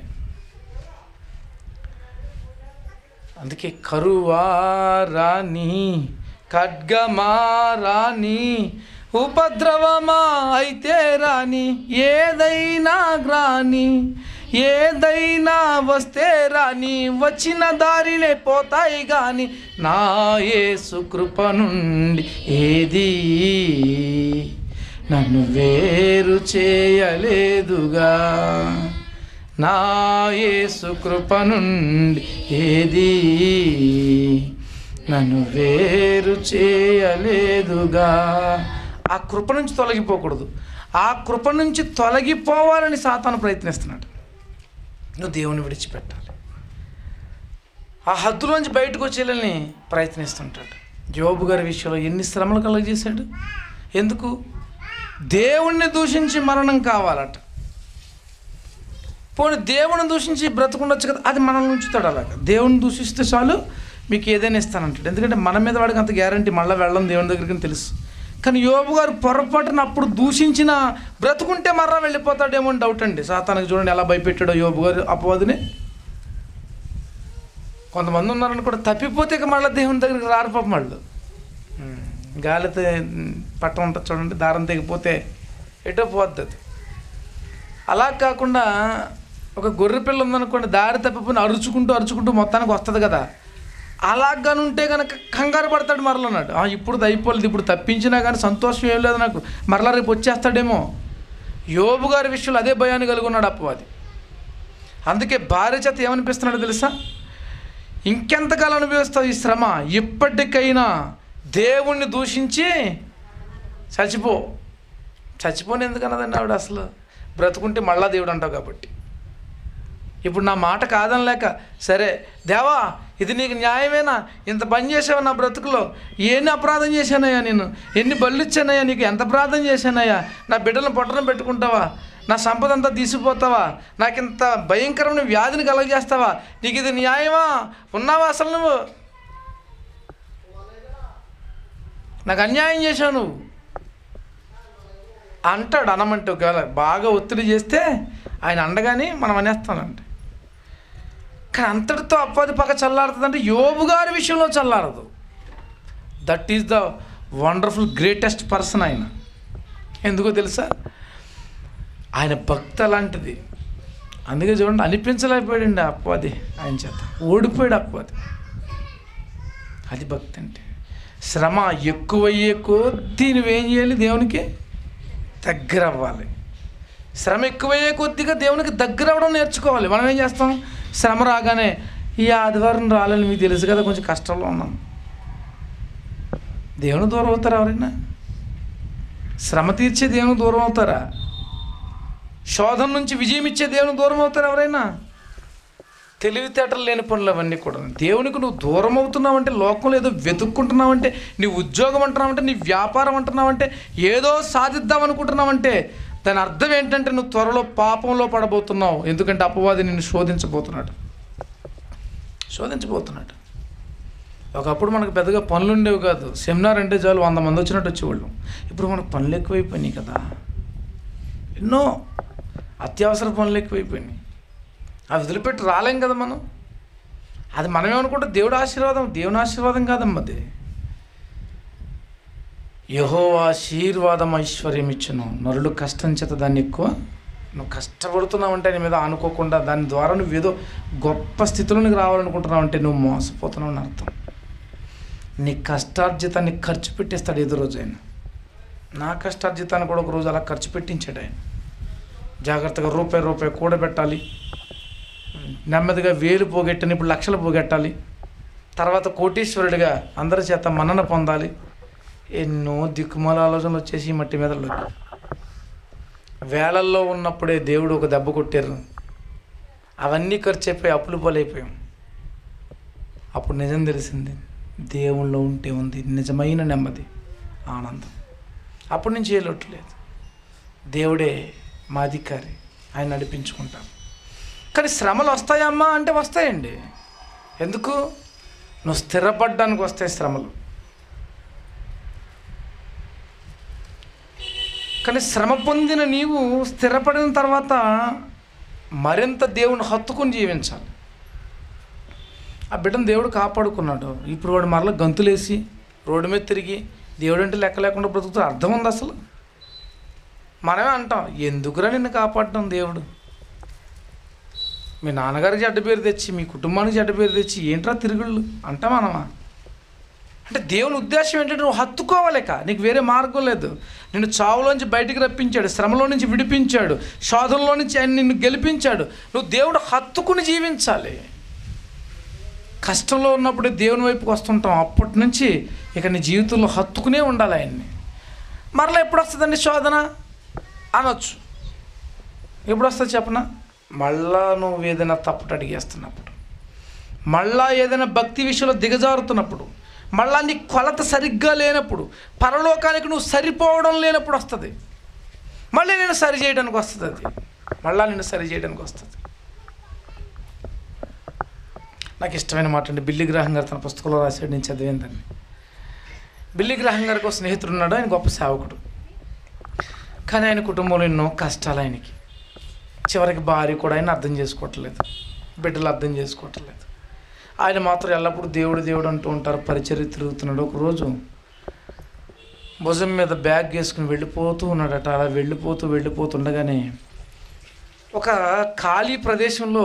అందుకే కరువా రాని ఖడ్గమా రాని ఉపద్రవమా అయితే రాని ఏదైనా రాని ఏదైనా వస్తే రాని వచ్చిన దారినే పోతాయి గాని నా యేసు కృప నుండి ఏది నన్ను వేరు చేయలేదుగా నా యేసు కృప నుండి ఏది నన్ను వేరు చేయలేదుగా ఆ కృప నుంచి తొలగిపోకూడదు ఆ కృప నుంచి తొలగిపోవాలని సాతాను ప్రయత్నిస్తున్నాడు నువ్వు దేవుని విడిచిపెట్టాలి ఆ హద్దులోంచి బయటకు వచ్చేయాలని ప్రయత్నిస్తుంటాడు జోబు గారి విషయంలో ఎన్ని శ్రమలు కలగజేశాడు ఎందుకు దేవుణ్ణి దూషించి మరణం కావాలట పోనీ దేవుని దూషించి బ్రతుకుండొచ్చు కదా అది మనల్ని ఉంచుతాడు అలాగా దేవుని దూషిస్తే చాలు మీకు ఏదైనా ఇస్తానంటాడు ఎందుకంటే మన మీద వాడికి అంత గ్యారంటీ మళ్ళీ వెళ్ళడం దేవుని దగ్గరికి అని తెలుసు కానీ యోబు గారు పొరపాటున అప్పుడు దూషించిన బ్రతుకుంటే మర్రా వెళ్ళిపోతాడేమో అని డౌట్ అండి సాతానికి చూడండి ఎలా భయపెట్టాడో యోబు గారు అపవాదిని కొంతమంది ఉన్నారని కూడా తప్పిపోతే ఇక మళ్ళీ దేవుని దగ్గరికి రారు పాపం వాళ్ళు ఉమ్, గాలితో పట్టం ఉంటుంది చూడండి దారం తెగిపోతే ఎటో పోద్ది అది అలా కాకుండా ఒక గొర్రె పిల్ల ఉందనుకోండి దారి తప్పిపోయి అరుచుకుంటూ అరుచుకుంటూ మొత్తానికి వస్తుంది కదా అలాగనుంటే కనుక కంగారు పడతాడు మరలా అన్నాడు "ఆ, ఇప్పుడు ఇది అయిపోలేదు ఇప్పుడు తప్పించినా కానీ సంతోషం ఏం లేదు నాకు మరలా రేపు వచ్చేస్తాడేమో యోబు గారి విషయంలో అదే భయాన్ని కలిగి ఉన్నాడు అప్పవాది అందుకే భార్య చేత ఏమనిపిస్తున్నాడో తెలుసా ఇంకెంతకాలం అనుభవిస్తావు ఈ శ్రమ ఇప్పటికైనా దేవుణ్ణి దూషించి చచ్చిపో చచ్చిపోని ఎందుకన్నదండి ఆవిడ అసలు బ్రతుకుంటే మళ్ళా దేవుడు అంటావు కాబట్టి ఇప్పుడు నా మాట కాదనలేక సరే దేవా ఇది నీకు న్యాయమేనా ఇంత పని చేసావు నా బ్రతుకులో ఎన్ని అపరాధం చేశానయ్యా నేను ఎన్ని బళ్ళు ఇచ్చానయ్యా నీకు ఎంత అపరాధం చేశానయ్యా నా బిడ్డలను పొట్టన పెట్టుకుంటావా నా సంపద అంతా తీసిపోతావా నాకు ఇంత భయంకరమైన వ్యాధిని కలగజేస్తావా నీకు ఇది న్యాయమా ఉన్నావా అసలు నువ్వు నాకు అన్యాయం చేశావు నువ్వు అంటాడు అనమంటే ఒకవేళ బాగా ఒత్తిడి చేస్తే ఆయన అండగాని మనం అనేస్తానండి కానీ అంతటితో అప్పది పక్క చల్లారుతుందంటే యోబు గారి విషయంలో చల్లారదు that is the wonderful greatest person ఆయన ఎందుకో తెలుసా ఆయన భక్తి అలాంటిది అందుకే చూడండి అనిపించలేకపోయాడండి అప్పది ఆయన చేత ఓడిపోయాడు అప్పది అది భక్తి అంటే శ్రమ ఎక్కువయ్యే కొద్దీ నువ్వేం చేయాలి దేవునికి దగ్గర అవ్వాలి శ్రమ ఎక్కువయ్యే కొద్దిగా దేవునికి దగ్గర అవ్వడం నేర్చుకోవాలి మనం ఏం చేస్తాం శ్రమ రాగానే ఈ ఆదివారం రాలని మీకు తెలుసు కదా కొంచెం కష్టంలో ఉన్నాం దేవుని దూరం అవుతారా ఎవరైనా శ్రమ తీర్చే దేవుని దూరం అవుతారా శోధన నుంచి విజయం ఇచ్చే దేవుని దూరం అవుతారా ఎవరైనా తెలివితేటలు లేని పనులు అవన్నీ కూడా దేవునికి నువ్వు దూరం అవుతున్నావంటే లోకంలో ఏదో వెతుక్కుంటున్నావంటే నీ ఉద్యోగం అంటున్నావంటే నీ వ్యాపారం అంటున్నావంటే ఏదో సాధిద్దాం అనుకుంటున్నావంటే దాని అర్థం ఏంటంటే నువ్వు త్వరలో పాపంలో పడబోతున్నావు ఎందుకంటే అపవాది నిన్ను శోధించబోతున్నాడు శోధించబోతున్నాడు ఒకప్పుడు మనకు పెద్దగా పనులు ఉండేవి కాదు సెమినార్ అంటే చాలు వంద మంది వచ్చినట్టు వచ్చేవాళ్ళు ఇప్పుడు మనకు పనులు ఎక్కువైపోయినాయి కదా ఎన్నో అత్యవసర పనులు ఎక్కువైపోయినాయి అవి వదిలిపెట్టి రాలేం కదా మనం అది మనమేమనుకుంటే దేవుడు ఆశీర్వాదం దేవుని ఆశీర్వాదం కాదమ్మా అది యహో ఆశీర్వాదం ఐశ్వర్యం ఇచ్చును నరుడు కష్టం చేత దాన్ని ఎక్కువ నువ్వు కష్టపడుతున్నావంటే నీ మీద ఆనుకోకుండా దాని ద్వారా నువ్వు ఏదో గొప్ప స్థితిలోనికి రావాలనుకుంటున్నావంటే నువ్వు మోసపోతున్నావు అని అర్థం నీ కష్టార్జితాన్ని ఖర్చు పెట్టేస్తాడు ఏదో రోజు ఆయన నా కష్టార్జితాన్ని కూడా ఒక రోజు అలా ఖర్చు పెట్టించాడు ఆయన జాగ్రత్తగా రూపాయి రూపాయి కూడబెట్టాలి నెమ్మదిగా వేలు పోగొట్టని ఇప్పుడు లక్షలు పోగొట్టాలి తర్వాత కోటీశ్వరుడిగా అందరి చేత మన్నన పొందాలి ఎన్నో దిక్కుమాల ఆలోచనలు వచ్చేసి ఈ మట్టి మీదలోకి వేలల్లో ఉన్నప్పుడే దేవుడు ఒక దెబ్బ కొట్టారు అవన్నీ ఖర్చు అయిపోయి అప్పులు పాలైపోయాం అప్పుడు నిజం తెలిసింది దేవుళ్ళో ఉంటే ఉంది నిజమైన నెమ్మది ఆనందం అప్పటి నుంచి ఏ లోటు లేదు దేవుడే మా అధికారి ఆయన నడిపించుకుంటాం కానీ శ్రమలు వస్తాయమ్మా అంటే వస్తాయండి ఎందుకు నువ్వు స్థిరపడ్డానికి వస్తాయి శ్రమలు కానీ శ్రమ పొందిన నీవు స్థిరపడిన తర్వాత మరింత దేవుని హత్తుకుని జీవించాలి ఆ బిడ్డను దేవుడు కాపాడుకున్నాడు ఇప్పుడు వాడు మరలా గంతులేసి రోడ్డు మీద తిరిగి దేవుడు అంటే లెక్క లేకుండా బ్రతుకుతూ అర్థం ఉంది అసలు మనమే అంటాం ఎందుకురా నిన్ను కాపాడటం దేవుడు మీ నాన్నగారికి చెడ్డ పేరు తెచ్చి మీ కుటుంబానికి చెడ్డ పేరు తెచ్చి ఏంట్రా తిరుగుళ్ళు అంటాం మనమా అంటే దేవుని ఉద్దేశం ఏంటంటే నువ్వు హత్తుకోవాలేక నీకు వేరే మార్గం లేదు నిన్ను చావులోంచి బయటికి రప్పించాడు శ్రమలో నుంచి విడిపించాడు శోధనలో నుంచి ఆయన నిన్ను గెలిపించాడు నువ్వు దేవుడు హత్తుకుని జీవించాలి కష్టంలో ఉన్నప్పుడు దేవుని వైపుకి వస్తుంటాం అప్పటి నుంచి ఇక నీ జీవితంలో హత్తుకునే ఉండాలి ఆయన్ని మరలా ఎప్పుడు వస్తుందండి శోధన అనొచ్చు ఎప్పుడు వస్తుంది చెప్పనా మళ్ళా నువ్వు ఏదైనా తప్పుట అడిగేస్తున్నప్పుడు మళ్ళా ఏదైనా భక్తి విషయంలో దిగజారుతున్నప్పుడు మళ్ళా నీ కొలత సరిగ్గా లేనప్పుడు పరలోకానికి నువ్వు సరిపోవడం లేనప్పుడు వస్తుంది మళ్ళీ నేను సరి చేయడానికి వస్తుంది అది మళ్ళా నేను సరి చేయడానికి వస్తుంది నాకు ఇష్టమైన మాట అండి బిల్లి గ్రహం గారు తన పుస్తకంలో రాశాడు నేను చదివిందని బిల్లి గ్రహం గారికి ఒక స్నేహితుడు ఉన్నాడు ఆయన గొప్ప సేవకుడు కానీ ఆయన కుటుంబంలో ఎన్నో కష్టాలు ఆయనకి చివరికి భార్య కూడా ఆయన అర్థం చేసుకోవట్లేదు బిడ్డలు అర్థం చేసుకోవట్లేదు ఆయన మాత్రం ఎల్లప్పుడూ దేవుడు దేవుడు అంటూ ఉంటారు పరిచర్య తిరుగుతున్నాడు ఒకరోజు భుజం మీద బ్యాగ్ వేసుకుని వెళ్ళిపోతూ ఉన్నాడట అలా వెళ్ళిపోతూ వెళ్ళిపోతుండగానే ఒక ఖాళీ ప్రదేశంలో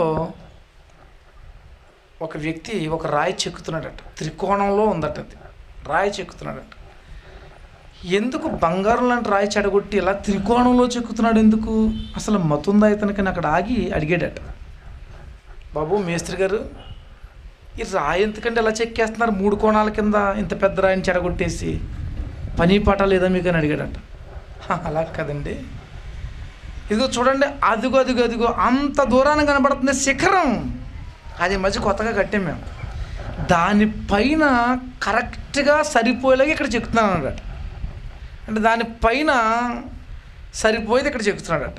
ఒక వ్యక్తి ఒక రాయి చెక్కుతున్నాడట త్రికోణంలో ఉందట అది రాయి చెక్కుతున్నాడట ఎందుకు బంగారం లాంటి రాయి చెడగొట్టి ఇలా త్రికోణంలో చెక్కుతున్నాడు ఎందుకు అసలు మతుందా ఇతనికి అక్కడ ఆగి అడిగాడట బాబు మేస్త్రి గారు ఈ రాయి ఎందుకంటే ఇలా చెక్కేస్తున్నారు మూడు కోణాల కింద ఇంత పెద్ద రాయిని చెడగొట్టేసి పని పాట లేదా మీకు అని అడిగాడట "హా, అలా కదండి ఇదిగో చూడండి అదిగో అదిగో అదిగో అంత దూరాన కనబడుతుంది శిఖరం అది ఈ మధ్య కొత్తగా కట్టాం మేము దానిపైన కరెక్ట్గా సరిపోయేలాగా ఇక్కడ చెక్కుతున్నాను అన్నమాట అంటే దానిపైన సరిపోయేది ఇక్కడ చెక్కుతున్నాడట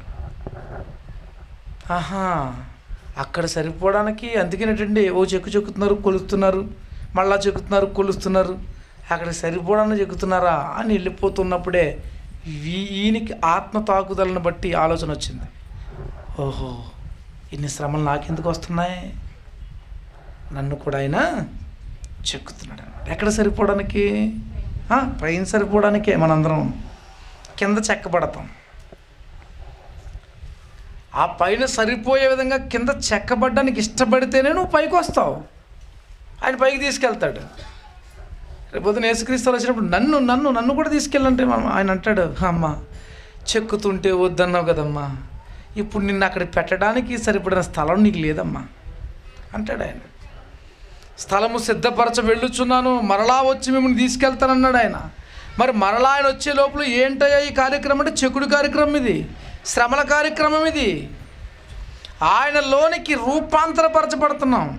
ఆహా అక్కడ సరిపోవడానికి అందుకేనటండి ఓ చెక్కు చెక్కుతున్నారు కొలుస్తున్నారు మళ్ళా చెక్కుతున్నారు కొలుస్తున్నారు అక్కడ సరిపోవడానికి చెక్కుతున్నారా అని వెళ్ళిపోతున్నప్పుడే వీ- ఈయనకి ఆత్మ తాకుదలను బట్టి ఆలోచన వచ్చింది ఓహో ఇన్ని శ్రమలు నాకెందుకు వస్తున్నాయి నన్ను కూడా ఆయన చెక్కుతున్నాడు అన్నమాట ఎక్కడ సరిపోవడానికి ఆ, పైన సరిపోవడానికే మనందరం కింద చెక్కబడతాం ఆ పైన సరిపోయే విధంగా కింద చెక్కబడ్డానికి ఇష్టపడితేనే నువ్వు పైకి వస్తావు ఆయన పైకి తీసుకెళ్తాడు రేపు పొద్దున యేసుక్రీస్తు వచ్చినప్పుడు నన్ను నన్ను నన్ను కూడా తీసుకెళ్ళంటే మా- ఆయన అంటాడు అమ్మ చెక్కుతుంటే వద్దన్నావు కదమ్మా ఇప్పుడు నిన్ను అక్కడ పెట్టడానికి సరిపడిన స్థలం నీకు లేదమ్మా అంటాడు ఆయన స్థలము సిద్ధపరచ వెళ్ళుచున్నాను మరలా వచ్చి మిమ్మల్ని తీసుకెళ్తానన్నాడు ఆయన మరి మరలా ఆయన వచ్చే లోపల ఏంటయ్యా ఈ కార్యక్రమం అంటే చెకుడు కార్యక్రమం ఇది శ్రమల కార్యక్రమం ఇది ఆయన లోనికి రూపాంతరపరచబడుతున్నాం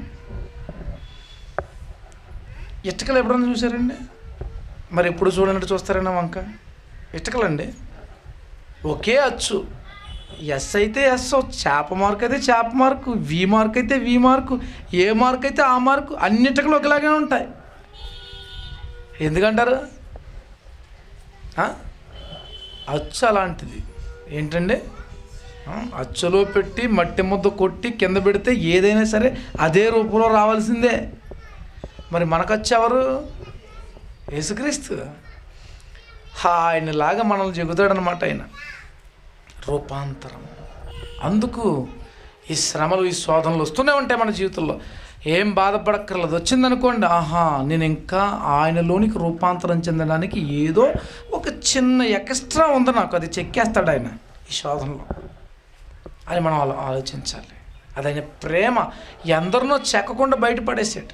ఇటుకలు ఎప్పుడన్నా చూసారండి మరి ఎప్పుడు చూడనట్టు చూస్తారన్నా వంక ఇటుకలండి ఒకే అచ్చు ఎస్ అయితే ఎస్ చేప మార్క్ అయితే చేప మార్కు వి మార్క్ అయితే వి మార్కు ఏ మార్క్ అయితే ఆ మార్కు అన్నిటికలు ఒకలాగే ఉంటాయి ఎందుకంటారు ఆ? అచ్చు అలాంటిది ఏంటండి ఆ, అచ్చులో పెట్టి మట్టి ముద్ద కొట్టి కింద పెడితే ఏదైనా సరే అదే రూపంలో రావాల్సిందే మరి మనకచ్చు ఎవరు యేసుక్రీస్తు ఆయనలాగా మనల్ని చెబుతాడనమాట ఆయన రూపాంతరం అందుకు ఈ శ్రమలు ఈ శోధనలు వస్తూనే ఉంటాయి మన జీవితంలో ఏం బాధపడక్కర్లేదు వచ్చిందనుకోండి ఆహా నేను ఇంకా ఆయనలోనికి రూపాంతరం చెందడానికి ఏదో ఒక చిన్న ఎక్స్ట్రా ఉంది నాకు అది చెక్కేస్తాడు ఆయన ఈ శోధనలో అని మనం ఆలో ఆలోచించాలి అది ఆయన ప్రేమ ఎందరినో చెక్కకుండా బయటపడేసాడు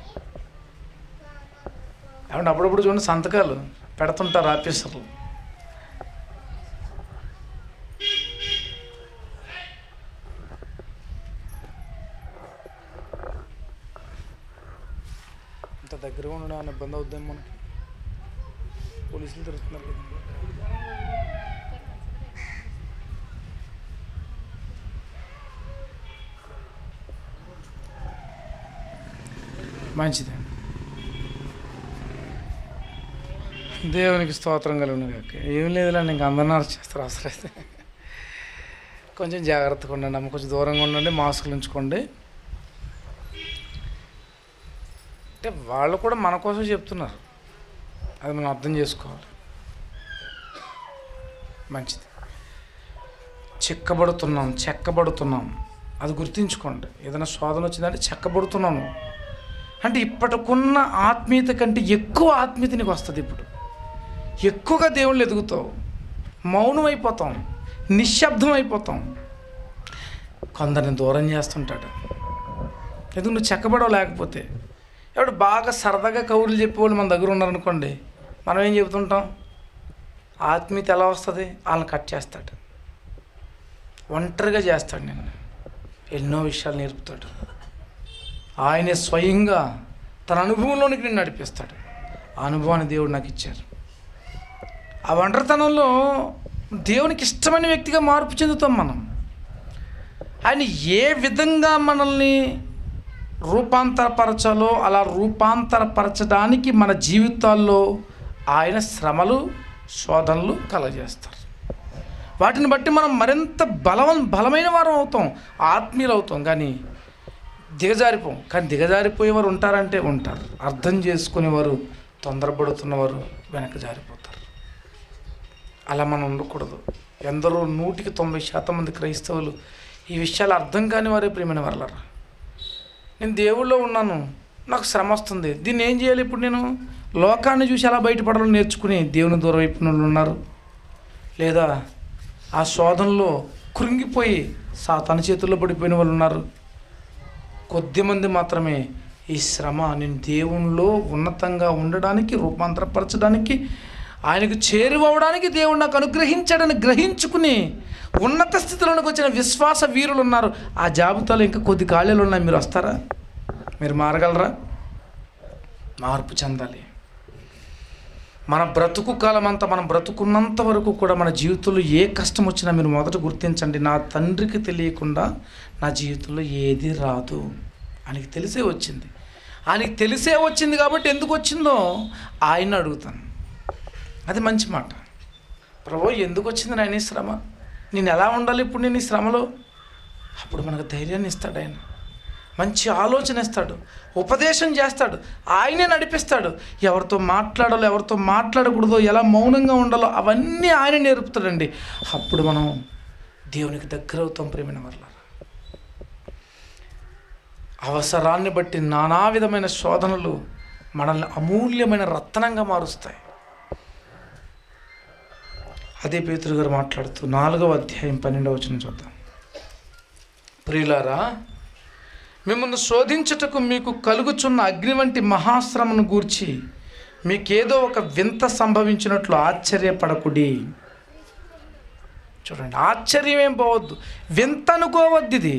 ఏమంటే అప్పుడప్పుడు చూడండి సంతకాలు పెడుతుంటారు ఆఫీసర్లు ఉండడం అనే ఇబ్బంది అవుద్దాం మనకి పోలీసులు తిరుగుతున్నారు కదా మంచిది దేవునికి స్తోత్రం కలిగిన కాక ఏం లేదులేండి ఇంక అందరిని అరెస్ట్ చేస్తారు అసలు అయితే కొంచెం జాగ్రత్తగా ఉండండి అమ్మ కొంచెం దూరంగా ఉండండి మాస్కులు ఉంచుకోండి అంటే వాళ్ళు కూడా మన కోసం చెప్తున్నారు అది మనం అర్థం చేసుకోవాలి మంచిది చెక్కబడుతున్నాం చెక్కబడుతున్నాం అది గుర్తుంచుకోండి ఏదైనా శోధన వచ్చిందంటే చెక్కబడుతున్నాను అంటే ఇప్పటికున్న ఆత్మీయత కంటే ఎక్కువ ఆత్మీయత నీకు వస్తుంది ఇప్పుడు ఎక్కువగా దేవుళ్ళు ఎదుగుతావు మౌనం అయిపోతాం నిశ్శబ్దం అయిపోతాం కొందరిని దూరం చేస్తుంటాడు ఎందుకు నువ్వు చెక్కబడవు లేకపోతే ఎవడు బాగా సరదాగా కౌరులు చెప్పేవాళ్ళు మన దగ్గర ఉన్నారనుకోండి మనం ఏం చెబుతుంటాం ఆత్మీయత ఎలా వస్తుంది వాళ్ళని కట్ చేస్తాడు ఒంటరిగా చేస్తాడు నేను ఎన్నో విషయాలు నేర్పుతాడు ఆయనే స్వయంగా తన అనుభవంలోనికి నేను నడిపిస్తాడు ఆ అనుభవాన్ని దేవుడు నాకు ఇచ్చారు ఆ ఒంటరితనంలో దేవునికి ఇష్టమైన వ్యక్తిగా మార్పు చెందుతాం మనం ఆయన ఏ విధంగా మనల్ని రూపాంతరపరచాలో అలా రూపాంతరపరచడానికి మన జీవితాల్లో ఆయన శ్రమలు శోధనలు కలగజేస్తారు వాటిని బట్టి మనం మరింత బలవం బలమైన వారం అవుతాం ఆత్మీయులు అవుతాం కానీ దిగజారిపోం కానీ దిగజారిపోయేవారు ఉంటారంటే ఉంటారు అర్థం చేసుకునేవారు తొందరపడుతున్నవారు వెనక జారిపోతారు అలా మనం ఉండకూడదు ఎందరో నూటికి తొంభై శాతం మంది క్రైస్తవులు ఈ విషయాలు అర్థం కాని వారే ప్రియమైన వాళ్ళరా నేను దేవుళ్ళో ఉన్నాను నాకు శ్రమ వస్తుంది దీన్ని ఏం చేయాలి ఇప్పుడు నేను లోకాన్ని చూసి ఎలా బయటపడాలో నేర్చుకుని దేవుని దూరం అయిపోయిన వాళ్ళు ఉన్నారు లేదా ఆ శోధనలో కృంగిపోయి సాతాను చేతుల్లో పడిపోయిన వాళ్ళు ఉన్నారు కొద్దిమంది మాత్రమే ఈ శ్రమ నేను దేవునిలో ఉన్నతంగా ఉండడానికి రూపాంతరపరచడానికి ఆయనకు చేరువవడానికి దేవుడు నాకు అనుగ్రహించాడని గ్రహించుకుని ఉన్నత స్థితిలోనికి వచ్చిన విశ్వాస వీరులు ఉన్నారు ఆ జాబితాలో ఇంకా కొద్ది ఖాళీలు ఉన్నాయి మీరు వస్తారా మీరు మారగలరా మార్పు చెందాలి మన బ్రతుకు కాలం అంతా మనం బ్రతుకున్నంత వరకు కూడా మన జీవితంలో ఏ కష్టం వచ్చినా మీరు మొదట గుర్తించండి నా తండ్రికి తెలియకుండా నా జీవితంలో ఏది రాదు ఆయనకి తెలిసే వచ్చింది ఆయనకి తెలిసే వచ్చింది కాబట్టి ఎందుకు వచ్చిందో ఆయన అడుగుతాను అది మంచి మాట ప్రభు ఎందుకు వచ్చింది నాయన ఈ శ్రమ నేను ఎలా ఉండాలి ఇప్పుడు నేను ఈ శ్రమలో అప్పుడు మనకు ధైర్యాన్ని ఇస్తాడు ఆయన మంచి ఆలోచన ఇస్తాడు ఉపదేశం చేస్తాడు ఆయనే నడిపిస్తాడు ఎవరితో మాట్లాడాలో ఎవరితో మాట్లాడకూడదో ఎలా మౌనంగా ఉండాలో అవన్నీ ఆయన నేర్పుతాడండి అప్పుడు మనం దేవునికి దగ్గర అవుతాం ప్రేమైన వల్ల అవసరాన్ని బట్టి నానా విధమైన శోధనలు మనల్ని అమూల్యమైన రత్నంగా మారుస్తాయి అదే పేతురు గారు మాట్లాడుతూ నాలుగవ అధ్యాయం పన్నెండవ వచనం చూద్దాం ప్రియులారా మిమ్మల్ని శోధించుటకు మీకు కలుగుచున్న అగ్ని వంటి మహాశ్రమను గూర్చి మీకేదో ఒక వింత సంభవించినట్లు ఆశ్చర్యపడకుడి చూడండి ఆశ్చర్యం ఏం పోవద్దు వింత అనుకోవద్దు ఇది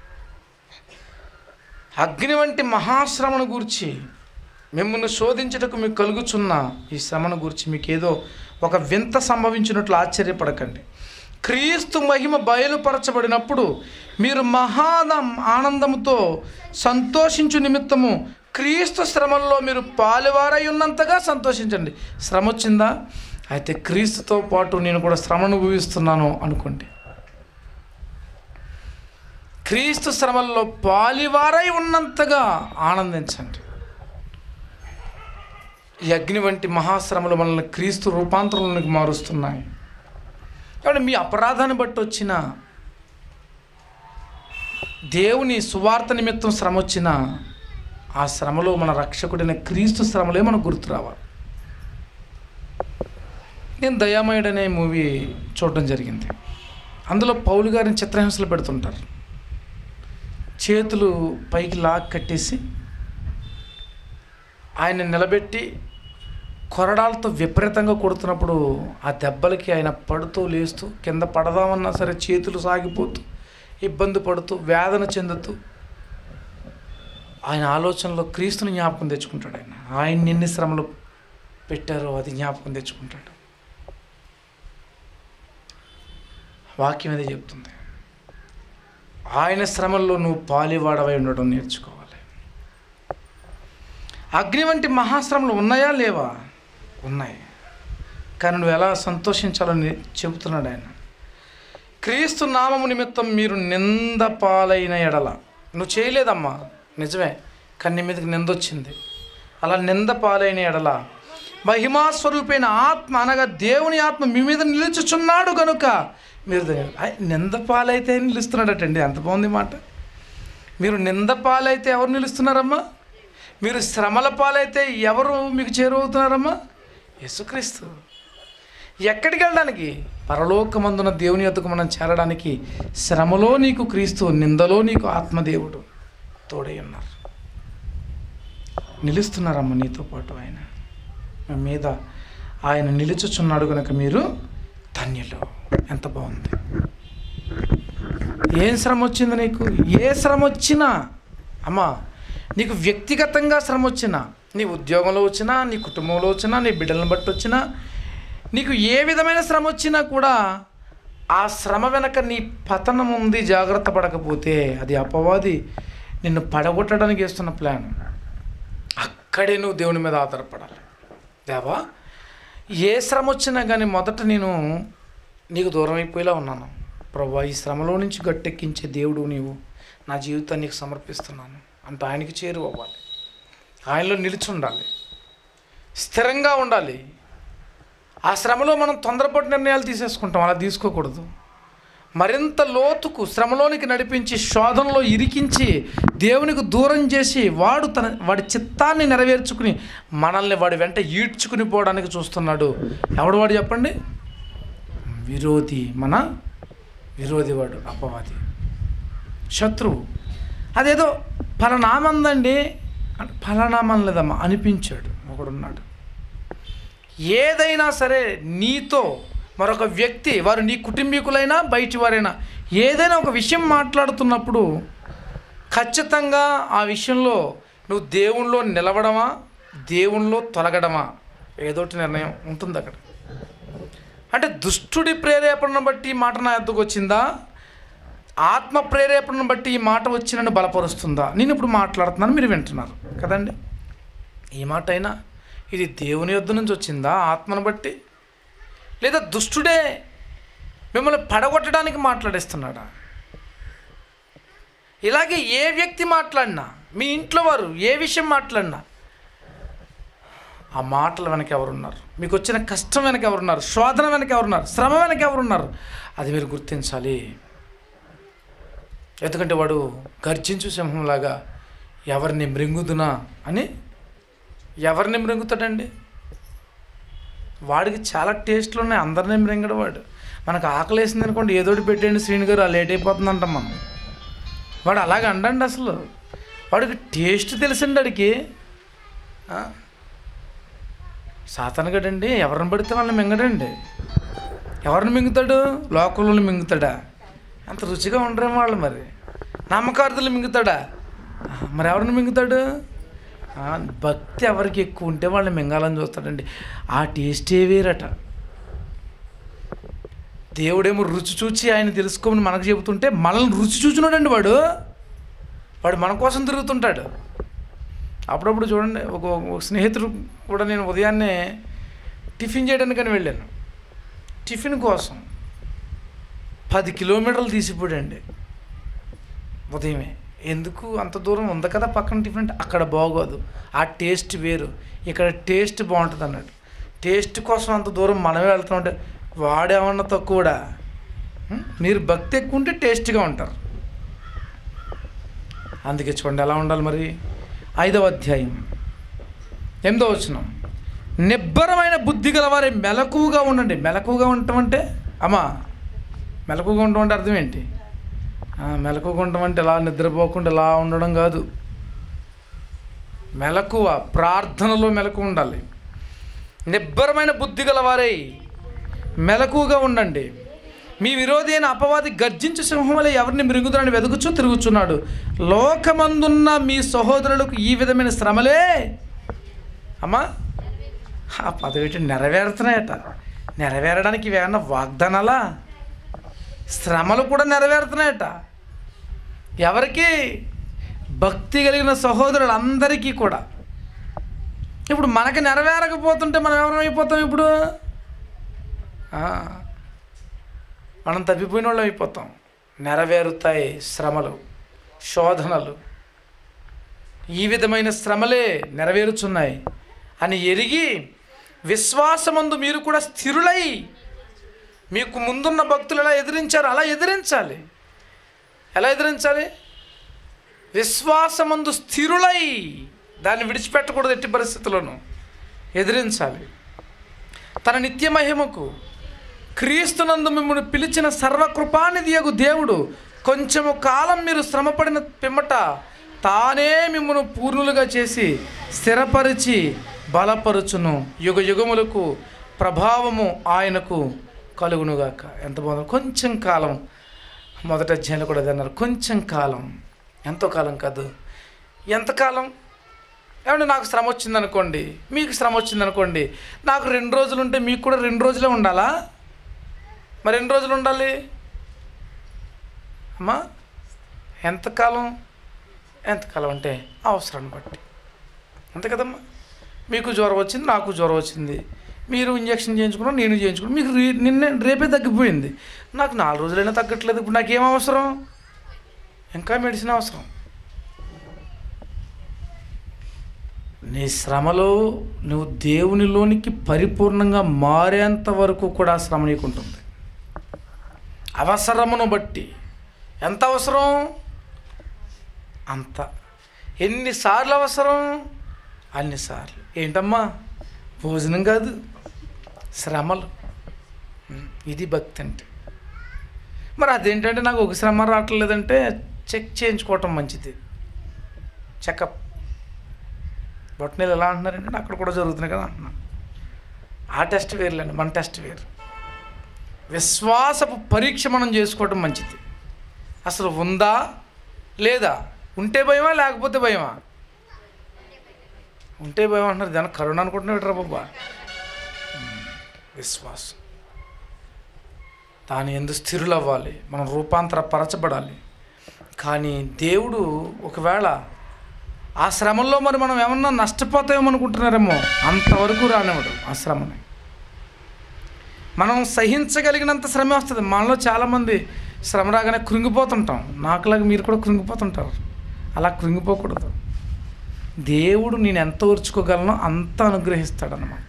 అగ్ని వంటి మహాశ్రమను గూర్చి మిమ్మల్ని శోధించుటకు మీకు కలుగుచున్న ఈ శ్రమను గురించి మీకు ఏదో ఒక వింత సంభవించినట్లు ఆశ్చర్యపడకండి క్రీస్తు మహిమ బయలుపరచబడినప్పుడు మీరు మహాదం ఆనందముతో సంతోషించు నిమిత్తము క్రీస్తు శ్రమల్లో మీరు పాలువారై ఉన్నంతగా సంతోషించండి శ్రమ వచ్చిందా అయితే క్రీస్తుతో పాటు నేను కూడా శ్రమ అనుభవిస్తున్నాను అనుకోండి క్రీస్తు శ్రమల్లో పాలివారై ఉన్నంతగా ఆనందించండి ఈ అగ్ని వంటి మహాశ్రమలు మనల్ని క్రీస్తు రూపాంతరంలోనికి మారుస్తున్నాయి కాబట్టి మీ అపరాధాన్ని బట్టి వచ్చిన దేవుని సువార్త నిమిత్తం శ్రమ వచ్చిన ఆ శ్రమలో మన రక్షకుడైన క్రీస్తు శ్రమలే మనకు గుర్తు రావాలి నేను దయామయుడు అనే మూవీ చూడడం జరిగింది అందులో పౌలు గారిని చిత్రహింసలు పెడుతుంటారు చేతులు పైకి లాక్ కట్టేసి ఆయన నిలబెట్టి కొరడాలతో విపరీతంగా కొడుతున్నప్పుడు ఆ దెబ్బలకి ఆయన పడుతూ లేస్తూ కింద పడదామన్నా సరే చేతులు సాగిపోతూ ఇబ్బంది పడుతూ వేదన చెందుతూ ఆయన ఆలోచనలో క్రీస్తుని జ్ఞాపకం తెచ్చుకుంటాడు ఆయన ఆయన ఎన్ని శ్రమలు పెట్టారో అది జ్ఞాపకం తెచ్చుకుంటాడు వాక్యం అదే చెప్తుంది ఆయన శ్రమల్లో నువ్వు పాలివాడవై ఉండడం నేర్చుకోవాలి అగ్ని వంటి మహాశ్రమలు ఉన్నాయా లేవా ఉన్నాయి కానీ నువ్వు ఎలా సంతోషించాలని చెబుతున్నాడు ఆయన క్రీస్తు నామము నిమిత్తం మీరు నింద పాలైన ఎడల నువ్వు చేయలేదమ్మా నిజమే కానీ నీ మీదకి నింద వచ్చింది అలా నింద పాలైన ఎడల మహిమాస్వరూపైన ఆత్మ అనగా దేవుని ఆత్మ మీ మీద నిలుచుచున్నాడు కనుక మీరు దాన్ని- ఐ, నింద పాలైతే నిలుస్తున్నాడటండి ఎంత బాగుంది ఈ మాట మీరు నింద పాలైతే ఎవరు నిలుస్తున్నారమ్మా మీరు శ్రమల పాలైతే ఎవరు మీకు చేరువవుతున్నారమ్మా యేసుక్రీస్తు ఎక్కడికి వెళ్ళడానికి పరలోకమందున దేవుని యొద్దకు మనం చేరడానికి శ్రమలో నీకు క్రీస్తు నిందలో నీకు ఆత్మదేవుడు తోడై ఉన్నారు నిలుస్తున్నారమ్మ నీతో పాటు ఆయన మీ మీద ఆయన నిలుచుచున్నాడు కనుక మీరు ధన్యులు ఎంత బాగుంది ఏం శ్రమ వచ్చింది నీకు ఏ శ్రమ వచ్చినా అమ్మా నీకు వ్యక్తిగతంగా శ్రమ వచ్చినా నీ ఉద్యోగంలో వచ్చినా నీ కుటుంబంలో వచ్చినా నీ బిడ్డలను బట్టి వచ్చినా నీకు ఏ విధమైన శ్రమ వచ్చినా కూడా ఆ శ్రమ వెనక నీ పతనం ఉంది జాగ్రత్త పడకపోతే అది అపవాది నిన్ను పడగొట్టడానికి వేస్తున్న ప్లాన్ అక్కడే నువ్వు దేవుని మీద ఆధారపడాలి దేవా ఏ శ్రమ వచ్చినా కానీ మొదట నేను నీకు దూరం అయిపోయేలా ఉన్నాను ప్రభా ఈ శ్రమలో నుంచి గట్టెక్కించే దేవుడు నీవు నా జీవితాన్ని నీకు సమర్పిస్తున్నాను అంటూ ఆయనకి చేరువవ్వాలి ఆయనలో నిలిచి ఉండాలి స్థిరంగా ఉండాలి ఆ శ్రమలో మనం తొందరపాటు నిర్ణయాలు తీసేసుకుంటాం అలా తీసుకోకూడదు మరింత లోతుకు శ్రమలోనికి నడిపించి శోధనలో ఇరికించి దేవునికి దూరం చేసి వాడు తన వాడి చిత్తాన్ని నెరవేర్చుకుని మనల్ని వాడి వెంట ఈడ్చుకుని పోవడానికి చూస్తున్నాడు ఎవడు వాడు చెప్పండి విరోధి మన విరోధి వాడు అపవాది శత్రువు అదేదో ఫలనామందండి అంటే ఫలనామం లేదమ్మా అనిపించాడు ఒకడున్నాడు ఏదైనా సరే నీతో మరొక వ్యక్తి వారు నీ కుటుంబీకులైనా బయటి వారైనా ఏదైనా ఒక విషయం మాట్లాడుతున్నప్పుడు ఖచ్చితంగా ఆ విషయంలో నువ్వు దేవుణ్ణిలో నిలవడమా దేవుణ్ణిలో తొలగడమా ఏదోటి నిర్ణయం ఉంటుంది అక్కడ అంటే దుష్టుడి ప్రేరేపణను బట్టి ఈ మాట నా ఎద్దుకు వచ్చిందా ఆత్మ ప్రేరేపణను బట్టి ఈ మాట వచ్చి నన్ను బలపరుస్తుందా నేను ఇప్పుడు మాట్లాడుతున్నాను మీరు వింటున్నారు కదండి ఈ మాట అయినా ఇది దేవుని యొద్ద నుంచి వచ్చిందా ఆత్మను బట్టి లేదా దుష్టుడే మిమ్మల్ని పడగొట్టడానికి మాట్లాడేస్తున్నాడా ఇలాగే ఏ వ్యక్తి మాట్లాడినా మీ ఇంట్లో వారు ఏ విషయం మాట్లాడినా ఆ మాటల వెనక ఎవరున్నారు మీకు వచ్చిన కష్టం వెనక ఎవరున్నారు శోధన వెనక ఎవరున్నారు శ్రమ వెనక ఎవరున్నారు అది మీరు గుర్తించాలి ఎందుకంటే వాడు గర్జించు సింహంలాగా ఎవరిని మృంగుదునా అని ఎవరిని మృంగుతాడండి వాడికి చాలా టేస్ట్లు ఉన్నాయి అందరినీ మృంగడు వాడు మనకు ఆకలి వేసింది అనుకోండి ఏదోటి పెట్టండి శ్రీని గారు ఆ లేట్ అయిపోతుందంటాం మనం వాడు అలాగ అండండి అసలు వాడికి టేస్ట్ తెలిసిండి వాడికి ఆ? సాతానగడండి ఎవరిని పడితే వాళ్ళని మింగడండి ఎవరిని మింగుతాడు లోకల్లో మింగుతాడా అంత రుచిగా ఉండరేమో వాళ్ళు మరి నమ్మకార్థులు మింగుతాడా ఆ, మరి ఎవరిని మింగుతాడు ఆ, భక్తి ఎవరికి ఎక్కువ ఉంటే వాళ్ళని మింగాలని చూస్తాడండి ఆ టేస్టే వేరట దేవుడేమో రుచి చూచి ఆయన తెలుసుకోమని మనకు చెబుతుంటే మనల్ని రుచి చూచినాడండి వాడు వాడు మన కోసం తిరుగుతుంటాడు అప్పుడప్పుడు చూడండి ఒక ఒక స్నేహితుడు కూడా నేను ఉదయాన్నే టిఫిన్ చేయడానికని వెళ్ళాను టిఫిన్ కోసం పది కిలోమీటర్లు తీసిపోయాడండి ఉదయమే ఎందుకు అంత దూరం ఉంది కదా పక్కన టిఫిన్ అంటే అక్కడ బాగోదు ఆ టేస్ట్ వేరు ఇక్కడ టేస్ట్ బాగుంటుంది అన్నాడు టేస్ట్ కోసం అంత దూరం మనమే వెళ్తామంటే వాడేమన్నా తక్కువడా ఉం? మీరు భక్తి ఎక్కువ ఉంటే టేస్ట్గా ఉంటారు అందుకే చూడండి ఎలా ఉండాలి మరి ఐదవ అధ్యాయం ఎనిమిదవ వచనం నిబ్బరమైన బుద్ధి గలవారే మెలకువగా ఉండండి మెలకువగా ఉండటం అంటే అమ్మా మెలకువగా ఉండటం అంటే అర్థం ఏంటి ఆ, మెలకువగా ఉండటం అంటే ఇలా నిద్రపోకుండా ఇలా ఉండడం కాదు మెలకువ ప్రార్థనలో మెలకు ఉండాలి నిబ్బరమైన బుద్ధి గలవారై మెలకువగా ఉండండి మీ విరోధి అయిన అపవాది గర్జించు సింహం వల్ల ఎవరిని మృంగుదరని వెతుకుచూ తిరుగుచున్నాడు లోకమందున్న మీ సహోదరులకు ఈ విధమైన శ్రమలే అమ్మా ఆ పదవి నెరవేరుతున్నాయట నెరవేరడానికి ఇవేమన్నా వాగ్దానాలా శ్రమలు కూడా నెరవేరుతున్నాయట ఎవరికి భక్తి కలిగిన సహోదరులందరికీ కూడా ఇప్పుడు మనకి నెరవేరకపోతుంటే మనం ఎవరమైపోతాం ఇప్పుడు ఆ, మనం తప్పిపోయిన వాళ్ళం అయిపోతాం నెరవేరుతాయి శ్రమలు శోధనలు ఈ విధమైన శ్రమలే నెరవేరుచున్నాయి అని ఎరిగి విశ్వాసమందు మీరు కూడా స్థిరులై మీకు ముందున్న భక్తులు ఎలా ఎదిరించారు అలా ఎదిరించాలి ఎలా ఎదిరించాలి విశ్వాసమందు స్థిరులై దాన్ని విడిచిపెట్టకూడదు ఎట్టి పరిస్థితుల్లోనూ ఎదిరించాలి తన నిత్య మహిమకు క్రీస్తునందు మిమ్మల్ని పిలిచిన సర్వకృపానిధియగు దేవుడు కొంచెము కాలం మీరు శ్రమపడిన పిమ్మట తానే మిమ్మల్ని పూర్ణులుగా చేసి స్థిరపరిచి బలపరుచును యుగ యుగములకు ప్రభావము ఆయనకు కలుగునుగాక ఎంత బాగుంది కొంచెం కాలం మొదట అధ్యాయంలో కూడా అదే అన్నారు కొంచెం కాలం ఎంతో కాలం కాదు ఎంతకాలం ఏమంటే నాకు శ్రమ వచ్చిందనుకోండి మీకు శ్రమ వచ్చిందనుకోండి నాకు రెండు రోజులు ఉంటే మీకు కూడా రెండు రోజులే ఉండాలా మరి ఎన్ని రోజులు ఉండాలి అమ్మా ఎంతకాలం ఎంతకాలం అంటే అవసరాన్ని బట్టి అంతే కదమ్మా మీకు జ్వరం వచ్చింది నాకు జ్వరం వచ్చింది మీరు ఇంజక్షన్ చేయించుకున్నారు నేను చేయించుకున్నాను మీకు రీ- నిన్నే రేపే తగ్గిపోయింది నాకు నాలుగు రోజులైనా తగ్గట్లేదు ఇప్పుడు నాకేం అవసరం ఇంకా మెడిసిన్ అవసరం నీ శ్రమలో నువ్వు దేవునిలోనికి పరిపూర్ణంగా మారేంత వరకు కూడా ఆ శ్రమ నీకుంటుంది అవసరమును బట్టి ఎంత అవసరం అంత ఎన్నిసార్లు అవసరం అన్నిసార్లు ఏంటమ్మా భోజనం కాదు శ్రమలు ఉం, ఇది భక్తి అంటే మరి అదేంటంటే నాకు ఒక శ్రమ రావట్లేదంటే చెక్ చేయించుకోవటం మంచిది చెకప్ బొట్టనీళ్ళు ఎలా అంటున్నారంటే అక్కడ కూడా జరుగుతున్నాయి కదా అంటున్నాను ఆ టెస్ట్ వేరులేండి మన టెస్ట్ వేరు విశ్వాసపు పరీక్ష మనం చేసుకోవటం మంచిది అసలు ఉందా లేదా ఉంటే భయమా లేకపోతే భయమా ఉంటే భయం అంటున్నారు దాని కరుణ అనుకుంటున్నాడు బాబా విశ్వాసం దాని ఎందు స్థిరులు అవ్వాలి మనం రూపాంతర పరచబడాలి కానీ దేవుడు ఒకవేళ ఆ శ్రమల్లో మరి మనం ఏమన్నా నష్టపోతామో అనుకుంటున్నారేమో అంతవరకు రానివ్వడు ఆ శ్రమని మనం సహించగలిగినంత శ్రమ వస్తుంది మనలో చాలామంది శ్రమ రాగానే కృంగిపోతుంటాం నాకులాగా మీరు కూడా కృంగిపోతుంటారు అలా కృంగిపోకూడదు దేవుడు నేను ఎంత ఓర్చుకోగలనో అంత అనుగ్రహిస్తాడనమాట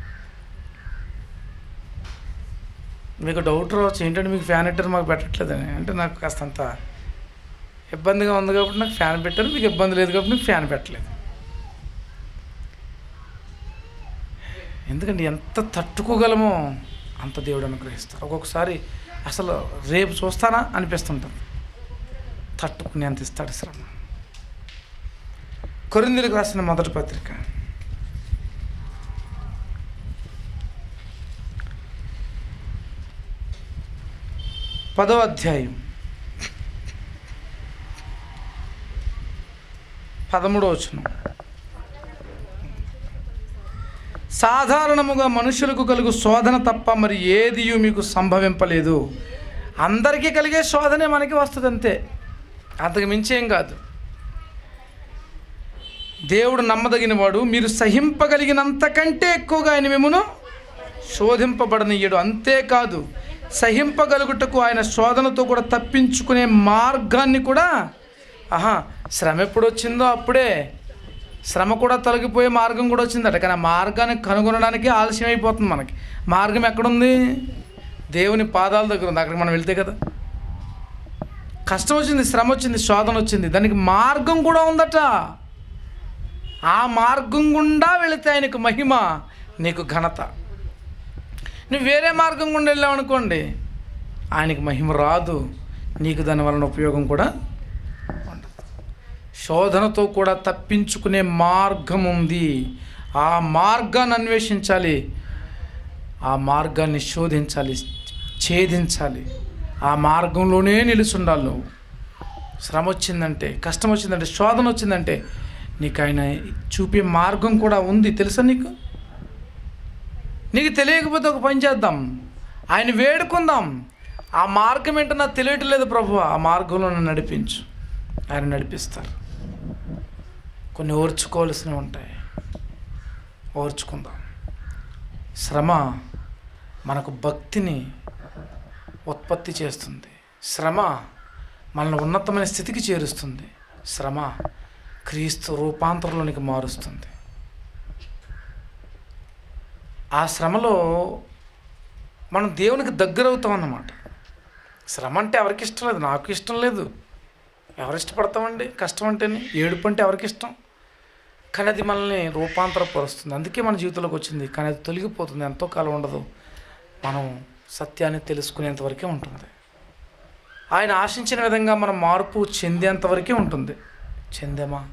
మీకు డౌట్ రావచ్చు ఏంటంటే మీకు ఫ్యాన్ హీటర్ మాకు పెట్టట్లేదని అంటే నాకు కాస్తంత ఇబ్బందిగా ఉంది కాబట్టి నాకు ఫ్యాన్ పెట్టారు మీకు ఇబ్బంది లేదు కాబట్టి మీకు ఫ్యాన్ పెట్టలేదు ఎందుకంటే ఎంత తట్టుకోగలమో అంత దేవుడు అనుగ్రహిస్తారు ఒక్కొక్కసారి అసలు రేపు చూస్తానా అనిపిస్తుంటుంది తట్టుకుని అంత ఇస్తాడు శ్రమ కొరిందులకు రాసిన మొదటి పత్రిక పదో అధ్యాయం పదమూడో వచనం సాధారణముగా మనుషులకు కలుగు శోధన తప్ప మరి ఏదియు మీకు సంభవింపలేదు అందరికీ కలిగే శోధనే మనకి వస్తుంది అంతే అంతకు మించి ఏం కాదు దేవుడు నమ్మదగినవాడు మీరు సహింపగలిగినంతకంటే ఎక్కువగా ఆయన మిమ్మను శోధింపబడనీయడు అంతేకాదు సహింపగలుగుటకు ఆయన శోధనతో కూడా తప్పించుకునే మార్గాన్ని కూడా ఆహా శ్రమ ఎప్పుడు వచ్చిందో అప్పుడే శ్రమ కూడా తొలగిపోయే మార్గం కూడా వచ్చిందట కానీ ఆ మార్గాన్ని కనుగొనడానికి ఆలస్యం అయిపోతుంది మనకి మార్గం ఎక్కడుంది దేవుని పాదాల దగ్గర ఉంది అక్కడికి మనం వెళ్తే కదా కష్టం వచ్చింది శ్రమ వచ్చింది శోధన వచ్చింది దానికి మార్గం కూడా ఉందట ఆ మార్గం గుండా వెళితే ఆయనకు మహిమ నీకు ఘనత నువ్వు వేరే మార్గం గుండా వెళ్ళావు అనుకోండి ఆయనకి మహిమ రాదు నీకు దాని వలన ఉపయోగం కూడా ఉండదు శోధనతో కూడా తప్పించుకునే మార్గం ఉంది ఆ మార్గాన్ని అన్వేషించాలి ఆ మార్గాన్ని శోధించాలి ఛేదించాలి ఆ మార్గంలోనే నిలిచి ఉండాలి నువ్వు శ్రమ వచ్చిందంటే కష్టం వచ్చిందంటే శోధన వచ్చిందంటే నీకు ఆయన చూపే మార్గం కూడా ఉంది తెలుసా నీకు నీకు తెలియకపోతే ఒక పని చేద్దాం ఆయన వేడుకుందాం ఆ మార్గం ఏంటో నాకు తెలియట్లేదు ప్రభు ఆ మార్గంలో నన్ను నడిపించు ఆయన నడిపిస్తారు కొన్ని ఓర్చుకోవాల్సినవి ఉంటాయి ఓర్చుకుందాం శ్రమ మనకు భక్తిని ఉత్పత్తి చేస్తుంది శ్రమ మనల్ని ఉన్నతమైన స్థితికి చేరుస్తుంది శ్రమ క్రీస్తు రూపాంతరంలోనికి మారుస్తుంది ఆ శ్రమలో మనం దేవునికి దగ్గర అవుతాం అన్నమాట శ్రమ అంటే ఎవరికి ఇష్టం లేదు నాకు ఇష్టం లేదు ఎవరు ఇష్టపడతామండి కష్టం అంటేనే ఏడుపు అంటే ఎవరికి ఇష్టం కానీ అది మనల్ని రూపాంతరపరుస్తుంది అందుకే మన జీవితంలోకి వచ్చింది కానీ అది తొలగిపోతుంది ఎంతో కాలం ఉండదు మనం సత్యాన్ని తెలుసుకునేంత వరకే ఉంటుంది ఆయన ఆశించిన విధంగా మనం మార్పు చెందేంత వరకే ఉంటుంది చెందేమా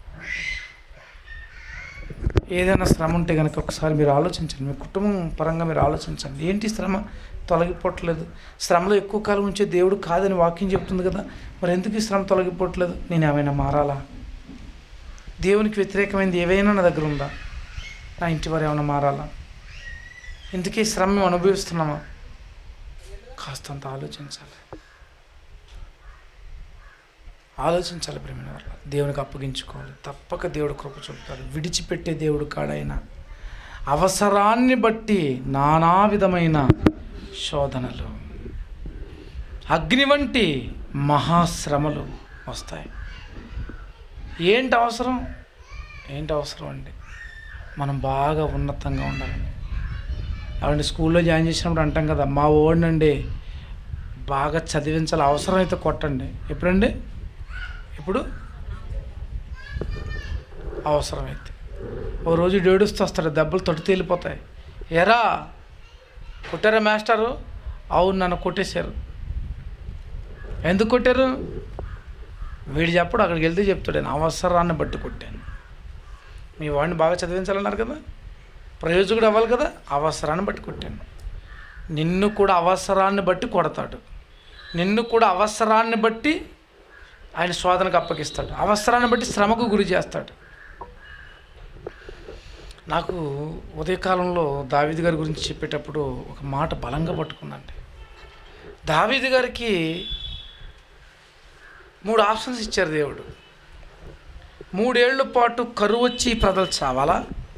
ఏదైనా శ్రమ ఉంటే కనుక ఒకసారి మీరు ఆలోచించండి మీ కుటుంబం పరంగా మీరు ఆలోచించండి ఏంటి శ్రమ తొలగిపోవట్లేదు శ్రమలో ఎక్కువ కాలం ఉంచే దేవుడు కాదని వాక్యం చెప్తుంది కదా మరి ఎందుకు ఈ శ్రమ తొలగిపోవట్లేదు నేను ఏమైనా మారాలా దేవునికి వ్యతిరేకమైనది ఏవైనా నా దగ్గర ఉందా నా ఇంటి వారు ఏమైనా మారాలా ఎందుకే ఈ శ్రమ మేము అనుభవిస్తున్నామా కాస్తంత ఆలోచించాలి ఆలోచించాలి ప్రేమిన వల్ల దేవునికి అప్పగించుకోవాలి తప్పక దేవుడు కృప చూపుతాడు విడిచిపెట్టే దేవుడు కాడైనా అవసరాన్ని బట్టి నానా విధమైన శోధనలు అగ్ని వంటి మహాశ్రమలు వస్తాయి ఏంటి అవసరం ఏంటి అవసరం అండి మనం బాగా ఉన్నతంగా ఉండాలి అవండి స్కూల్లో జాయిన్ చేసినప్పుడు అంటాం కదా మా ఓడినండి బాగా చదివించాలి అవసరమైతే కొట్టండి ఎప్పుడండి ఇప్పుడు అవసరమైతే ఓ రోజు డేడుస్తూ వస్తాడు దెబ్బలు తొట్టి తేలిపోతాయి ఎరా కొట్టారా మాస్టరు అవును నన్ను కొట్టేశారు ఎందుకు కొట్టారు వీడు చెప్పడు అక్కడికి వెళ్తే చెప్తాడు నేను అవసరాన్ని బట్టి కొట్టాను మీ వాడిని బాగా చదివించాలన్నారు కదా ప్రయోజకుడు అవ్వాలి కదా అవసరాన్ని బట్టి కొట్టాను నిన్ను కూడా అవసరాన్ని బట్టి కొడతాడు నిన్ను కూడా అవసరాన్ని బట్టి ఆయన శోధనకు అప్పగిస్తాడు అవసరాన్ని బట్టి శ్రమకు గురి చేస్తాడు నాకు ఉదయకాలంలో దావీది గారి గురించి చెప్పేటప్పుడు ఒక మాట బలంగా పట్టుకుందండి దావీది గారికి మూడు ఆప్షన్స్ ఇచ్చారు దేవుడు మూడేళ్ల పాటు కరువు వచ్చి ఈ ప్రజలు చావాలా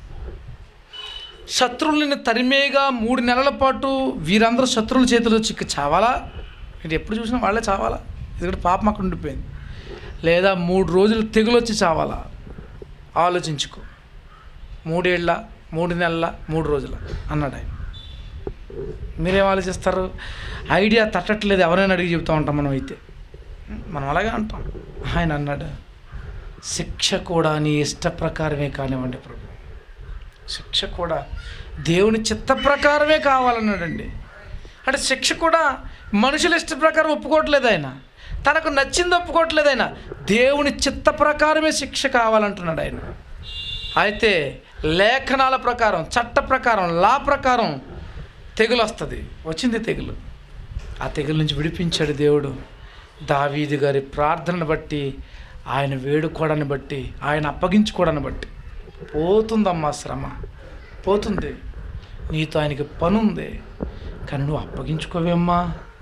శత్రువులని తరిమేగా మూడు నెలల పాటు వీరందరూ శత్రువుల చేతిలో చిక్కి చావాలా మీరు ఎప్పుడు చూసినా వాళ్ళే చావాలా ఎందుకంటే పాపం అక్కడ ఉండిపోయింది లేదా మూడు రోజులు తెగులు వచ్చి చావాలా ఆలోచించుకో మూడేళ్ళ మూడు నెలల మూడు రోజుల అన్నాడు ఆయన మీరేం ఆలోచిస్తారు ఐడియా తట్టట్లేదు ఎవరైనా అడిగి చెప్తా ఉంటాం మనం అయితే మనం అలాగే అంటాం ఆయన అన్నాడు శిక్ష కూడా నీ ఇష్ట ప్రకారమే కానివ్వండి ప్రభు శిక్ష కూడా దేవుని చిత్త ప్రకారమే కావాలన్నాడండి అంటే శిక్ష కూడా మనుషుల ఇష్ట ప్రకారం ఒప్పుకోవట్లేదు ఆయన తనకు నచ్చింది ఒప్పుకోవట్లేదు ఆయన దేవుని చిత్త ప్రకారమే శిక్ష కావాలంటున్నాడు ఆయన అయితే లేఖనాల ప్రకారం చట్ట ప్రకారం లా ప్రకారం తెగులు వస్తుంది వచ్చింది తెగులు ఆ తెగుల నుంచి విడిపించాడు దేవుడు దావీదు గారి ప్రార్థనను బట్టి ఆయన వేడుకోవడాన్ని బట్టి ఆయన అప్పగించుకోవడాన్ని బట్టి పోతుందమ్మా శ్రమ పోతుంది నీతో ఆయనకి పని ఉంది కానీ నువ్వు అప్పగించుకోవేమ్మా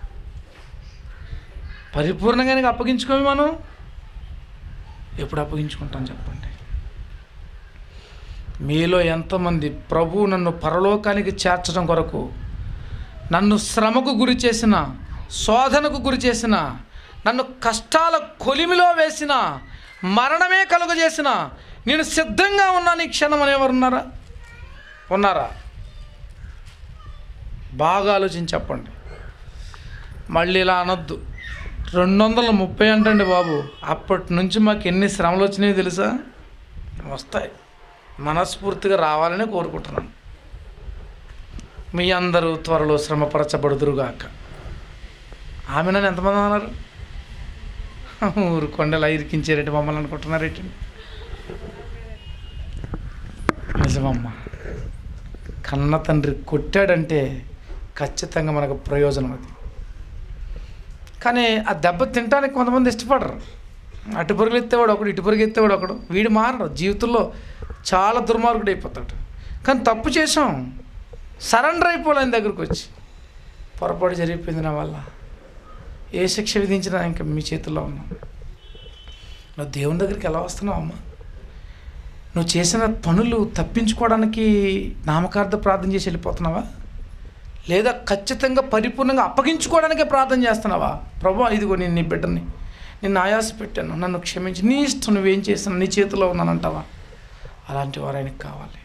పరిపూర్ణంగా నీకు అప్పగించుకోవి మనం ఎప్పుడు అప్పగించుకుంటాం చెప్పండి మీలో ఎంతమంది ప్రభు నన్ను పరలోకానికి చేర్చడం కొరకు నన్ను శ్రమకు గురి చేసిన శోధనకు గురి చేసిన నన్ను కష్టాల కొలిమిలో వేసిన మరణమే కలుగజేసిన నేను సిద్ధంగా ఉన్నాను ఈ క్షణం అనేవారు ఉన్నారా ఉన్నారా బాగా ఆలోచించి చెప్పండి మళ్ళీ ఇలా అనొద్దు రెండు వందల ముప్పై అంటండి బాబు అప్పటి నుంచి మాకు ఎన్ని శ్రమలు వచ్చినాయో తెలుసా వస్తాయి మనస్ఫూర్తిగా రావాలని కోరుకుంటున్నాను మీ అందరూ త్వరలో శ్రమపరచబడుదురుగాక ఆమె నన్ను ఎంతమంది అన్నారు ఊరు కొండలా ఇరికించారేంటి మమ్మల్ని అనుకుంటున్నారేంటి నిజమమ్మ కన్న తండ్రి కొట్టాడంటే ఖచ్చితంగా మనకు ప్రయోజనం అది కానీ ఆ దెబ్బ తినడానికి కొంతమంది ఇష్టపడరు అటు పొరుగు ఎత్తేవాడు ఒకడు ఇటు పొరుగు ఎత్తేవాడు ఒకడు వీడు మారడు జీవితంలో చాలా దుర్మార్గుడు అయిపోతాడు కానీ తప్పు చేసాం సరెండర్ అయిపోలే ఆయన దగ్గరకు వచ్చి పొరపాటు జరిగిపోయింది నా వల్ల ఏ శిక్ష విధించినా ఇంకా మీ చేతుల్లో ఉన్నాం నువ్వు దేవుని దగ్గరికి ఎలా వస్తున్నావు అమ్మా నువ్వు చేసిన పనులు తప్పించుకోవడానికి నామకార్థ ప్రార్థన చేసి వెళ్ళిపోతున్నావా లేదా ఖచ్చితంగా పరిపూర్ణంగా అప్పగించుకోవడానికే ప్రార్థన చేస్తున్నావా ప్రభు ఇదిగో నేను నీ బిడ్డని నిన్ను ఆయాస పెట్టాను నన్ను క్షమించి నీ ఇష్టం నువ్వేం చేసినా నీ చేతిలో ఉన్నానంటావా అలాంటి వారు ఆయనకు కావాలి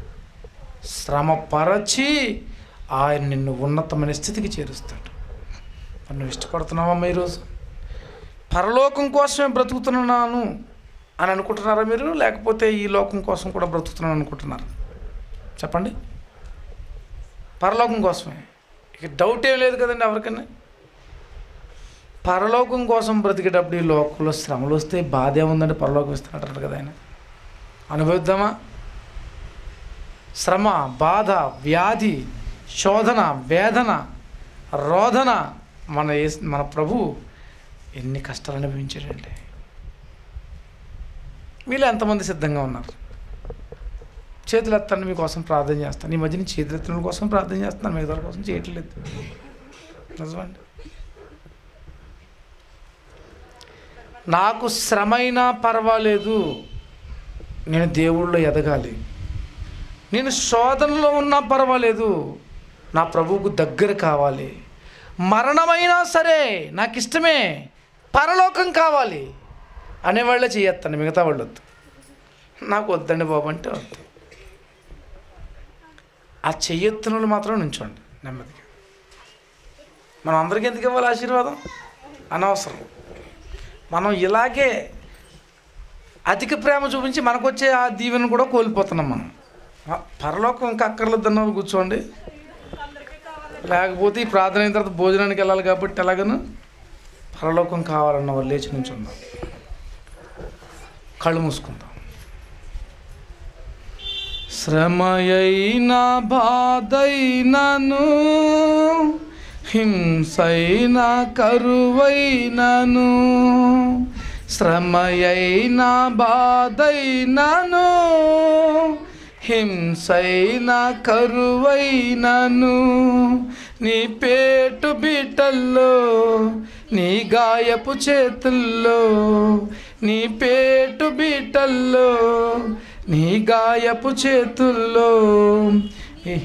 శ్రమపరచి ఆయన నిన్ను ఉన్నతమైన స్థితికి చేరుస్తాడు మరి నువ్వు ఇష్టపడుతున్నావమ్మా ఈరోజు పరలోకం కోసమే బ్రతుకుతున్నాను అని అనుకుంటున్నారా మీరు లేకపోతే ఈ లోకం కోసం కూడా బ్రతుకుతున్నాను అనుకుంటున్నారా చెప్పండి పరలోకం కోసమే ఇక డౌట్ ఏం లేదు కదండి ఎవరికైనా పరలోకం కోసం బ్రతికేటప్పుడు ఈ లోకంలో శ్రమలు వస్తే బాధ ఏముందంటే పరలోకం ఇస్తున్నట్టు కదా ఆయన అనుభవిద్దామా శ్రమ బాధ వ్యాధి శోధన వేదన రోదన మన యేస్- మన ప్రభు ఎన్ని కష్టాలు అనుభవించాడండి మీలో ఎంతమంది సిద్ధంగా ఉన్నారు చేతులు ఎత్తండి మీకోసం ప్రార్థన చేస్తాను ఈ మధ్యన చేతులు ఎత్తడం కోసం ప్రార్థన చేస్తున్నాను మిగతా కోసం చేయట్లేదు నిజమండి నాకు శ్రమైనా పర్వాలేదు నేను దేవుళ్ళో ఎదగాలి నేను శోధనలో ఉన్నా పర్వాలేదు నా ప్రభువుకు దగ్గర కావాలి మరణమైనా సరే నాకు ఇష్టమే పరలోకం కావాలి అనేవాళ్ళే చేయొత్తండి మిగతా వాళ్ళు వద్దు నాకు వద్దండి బాబు అంటే వద్దు ఆ చెయ్యొత్తున వాళ్ళు మాత్రం నుంచోండి నెమ్మదిగా మనం అందరికీ ఎందుకు ఇవ్వాలి ఆశీర్వాదం అనవసరం మనం ఇలాగే అధిక ప్రేమ చూపించి మనకు వచ్చే ఆ దీవెన కూడా కోల్పోతున్నాం మనం ఆ, పరలోకం ఇంకా అక్కర్లేదన్న వాళ్ళు కూర్చోండి లేకపోతే ఈ ప్రార్థన అయిన తర్వాత భోజనానికి వెళ్ళాలి కాబట్టి ఎలాగను పరలోకం కావాలన్న వాళ్ళు లేచి నుంచి ఉందాం కళ్ళు మూసుకుందాం శ్రమయైన బాధైనను హింసైన కరువైనను శ్రమయైన బాధైనను హింసైన కరువైనను నీ పేటు బిడ్డల్లో నీ గాయపు చేతుల్లో నీ పేటు బిడ్డల్లో నీ గాయపు చేతుల్లో ఏ-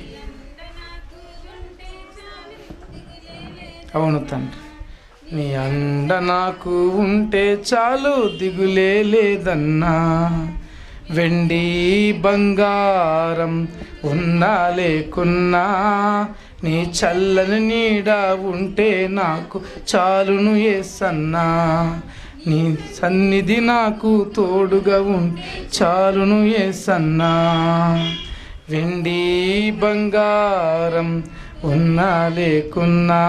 అవును తండ్రి నీ అండ నాకు ఉంటే చాలు దిగులే లేదన్నా వెండి బంగారం ఉన్నా లేకున్నా నీ చల్లని నీడ ఉంటే నాకు చాలును ఏసన్నా నీ సన్నిధి నాకు తోడుగా ఉంటే చాలును ఏసన్నా వెండి బంగారం ఉన్నా లేకున్నా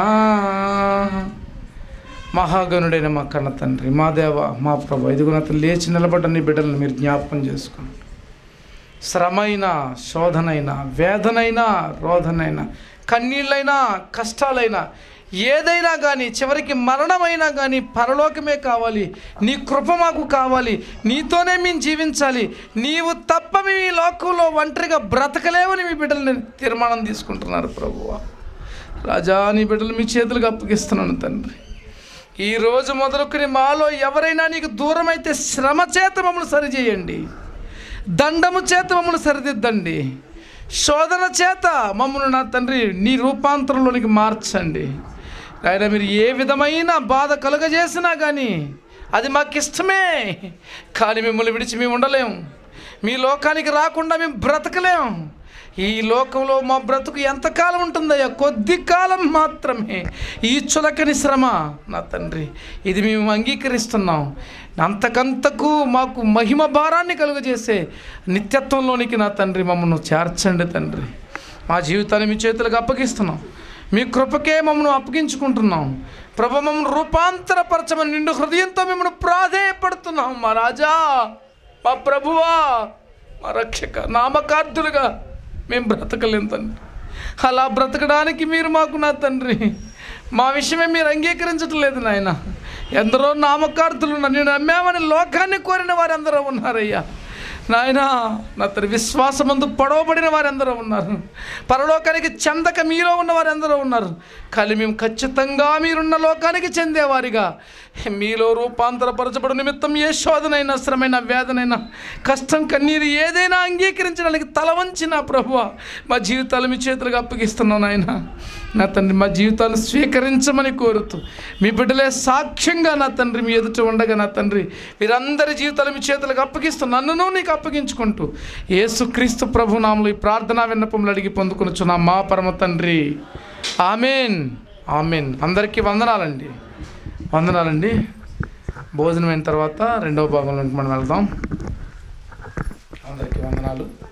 మహాగణుడైన మా కన్న తండ్రి మా దేవ మా ప్రభు ఇదిగో అతను లేచి నిలబడ్డ నీ బిడ్డలను మీరు జ్ఞాపకం చేసుకోండి శ్రమైన శోధనైనా వేదనైనా రోధనైనా కన్నీళ్ళైనా కష్టాలైనా ఏదైనా కానీ చివరికి మరణమైనా కానీ పరలోకమే కావాలి నీ కృప మాకు కావాలి నీతోనే మేము జీవించాలి నీవు తప్ప మేము ఈ లోకంలో ఒంటరిగా బ్రతకలేవని మీ బిడ్డలు తీర్మానం తీసుకుంటున్నారు ప్రభువా రాజా నీ బిడ్డలు మీ చేతులకు అప్పగిస్తున్నాను తండ్రి ఈ రోజు మొదలుకొని మాలో ఎవరైనా నీకు దూరం అయితే శ్రమ చేత మమ్మల్ని సరిచేయండి దండము చేత మమ్మల్ని సరిదిద్దండి శోధన చేత మమ్మల్ని నా తండ్రి నీ రూపాంతరంలోనికి మార్చండి ఆయన మీరు ఏ విధమైన బాధ కలుగజేసినా కానీ అది మాకు ఇష్టమే కానీ మిమ్మల్ని విడిచి మేము ఉండలేము మీ లోకానికి రాకుండా మేము బ్రతకలేం ఈ లోకంలో మా బ్రతుకు ఎంతకాలం ఉంటుందయ్యా కొద్ది కాలం మాత్రమే ఈ చులకని శ్రమ నా తండ్రి ఇది మేము అంగీకరిస్తున్నాం అంతకంతకు మాకు మహిమ భారాన్ని కలుగజేసే నిత్యత్వంలోనికి నా తండ్రి మమ్మల్ని చేర్చండి తండ్రి మా జీవితాన్ని మీ చేతులకు అప్పగిస్తున్నాం మీ కృపకే మమ్మల్ని అప్పగించుకుంటున్నాం ప్రభు మమ్మల్ని రూపాంతరపరచమని నిండు హృదయంతో మిమ్మల్ని ప్రాధేయపడుతున్నాం మా రాజా మా ప్రభువా మా రక్షక నామకార్థులుగా మేము బ్రతకలేం తండ్రి అలా బ్రతకడానికి మీరు మాకు నా తండ్రి మా విషయమే మీరు అంగీకరించటం లేదు నాయన ఎందరో నామకార్థులు ఉన్నారు నేను నమ్మామని లోకాన్ని కోరిన వారెందరో ఉన్నారయ్యా నాయన నా తన విశ్వాసమందు పొడవబడిన వారెందరో ఉన్నారు పరలోకానికి చెందక మీలో ఉన్న వారెందరో ఉన్నారు కానీ మేము ఖచ్చితంగా మీరున్న లోకానికి చెందేవారిగా మీలో రూపాంతరపరచబడు నిమిత్తం ఏ శోధనైనా శ్రమైన వేదనైనా కష్టం కన్నీరు ఏదైనా అంగీకరించడానికి తల వంచిన ప్రభువ మా జీవితాలు మీ చేతులకు అప్పగిస్తున్నాను ఆయన నా తండ్రి మా జీవితాన్ని స్వీకరించమని కోరుతూ మీ బిడ్డలే సాక్ష్యంగా నా తండ్రి మీ ఎదుట ఉండగా నా తండ్రి వీరందరి జీవితాలు మీ చేతులకు అప్పగిస్తూ నన్నును నీకు అప్పగించుకుంటూ యేసుక్రీస్తు ప్రభు నామలు ఈ ప్రార్థనా విన్నపములు అడిగి పొందుకొనుచున్నా మా పరమ తండ్రి ఆమెన్ ఆమెన్ అందరికీ వందనాలండి వందనాలండి భోజనం అయిన తర్వాత రెండవ భాగంలోకి మనం వెళ్దాం అందరికీ వందనాలు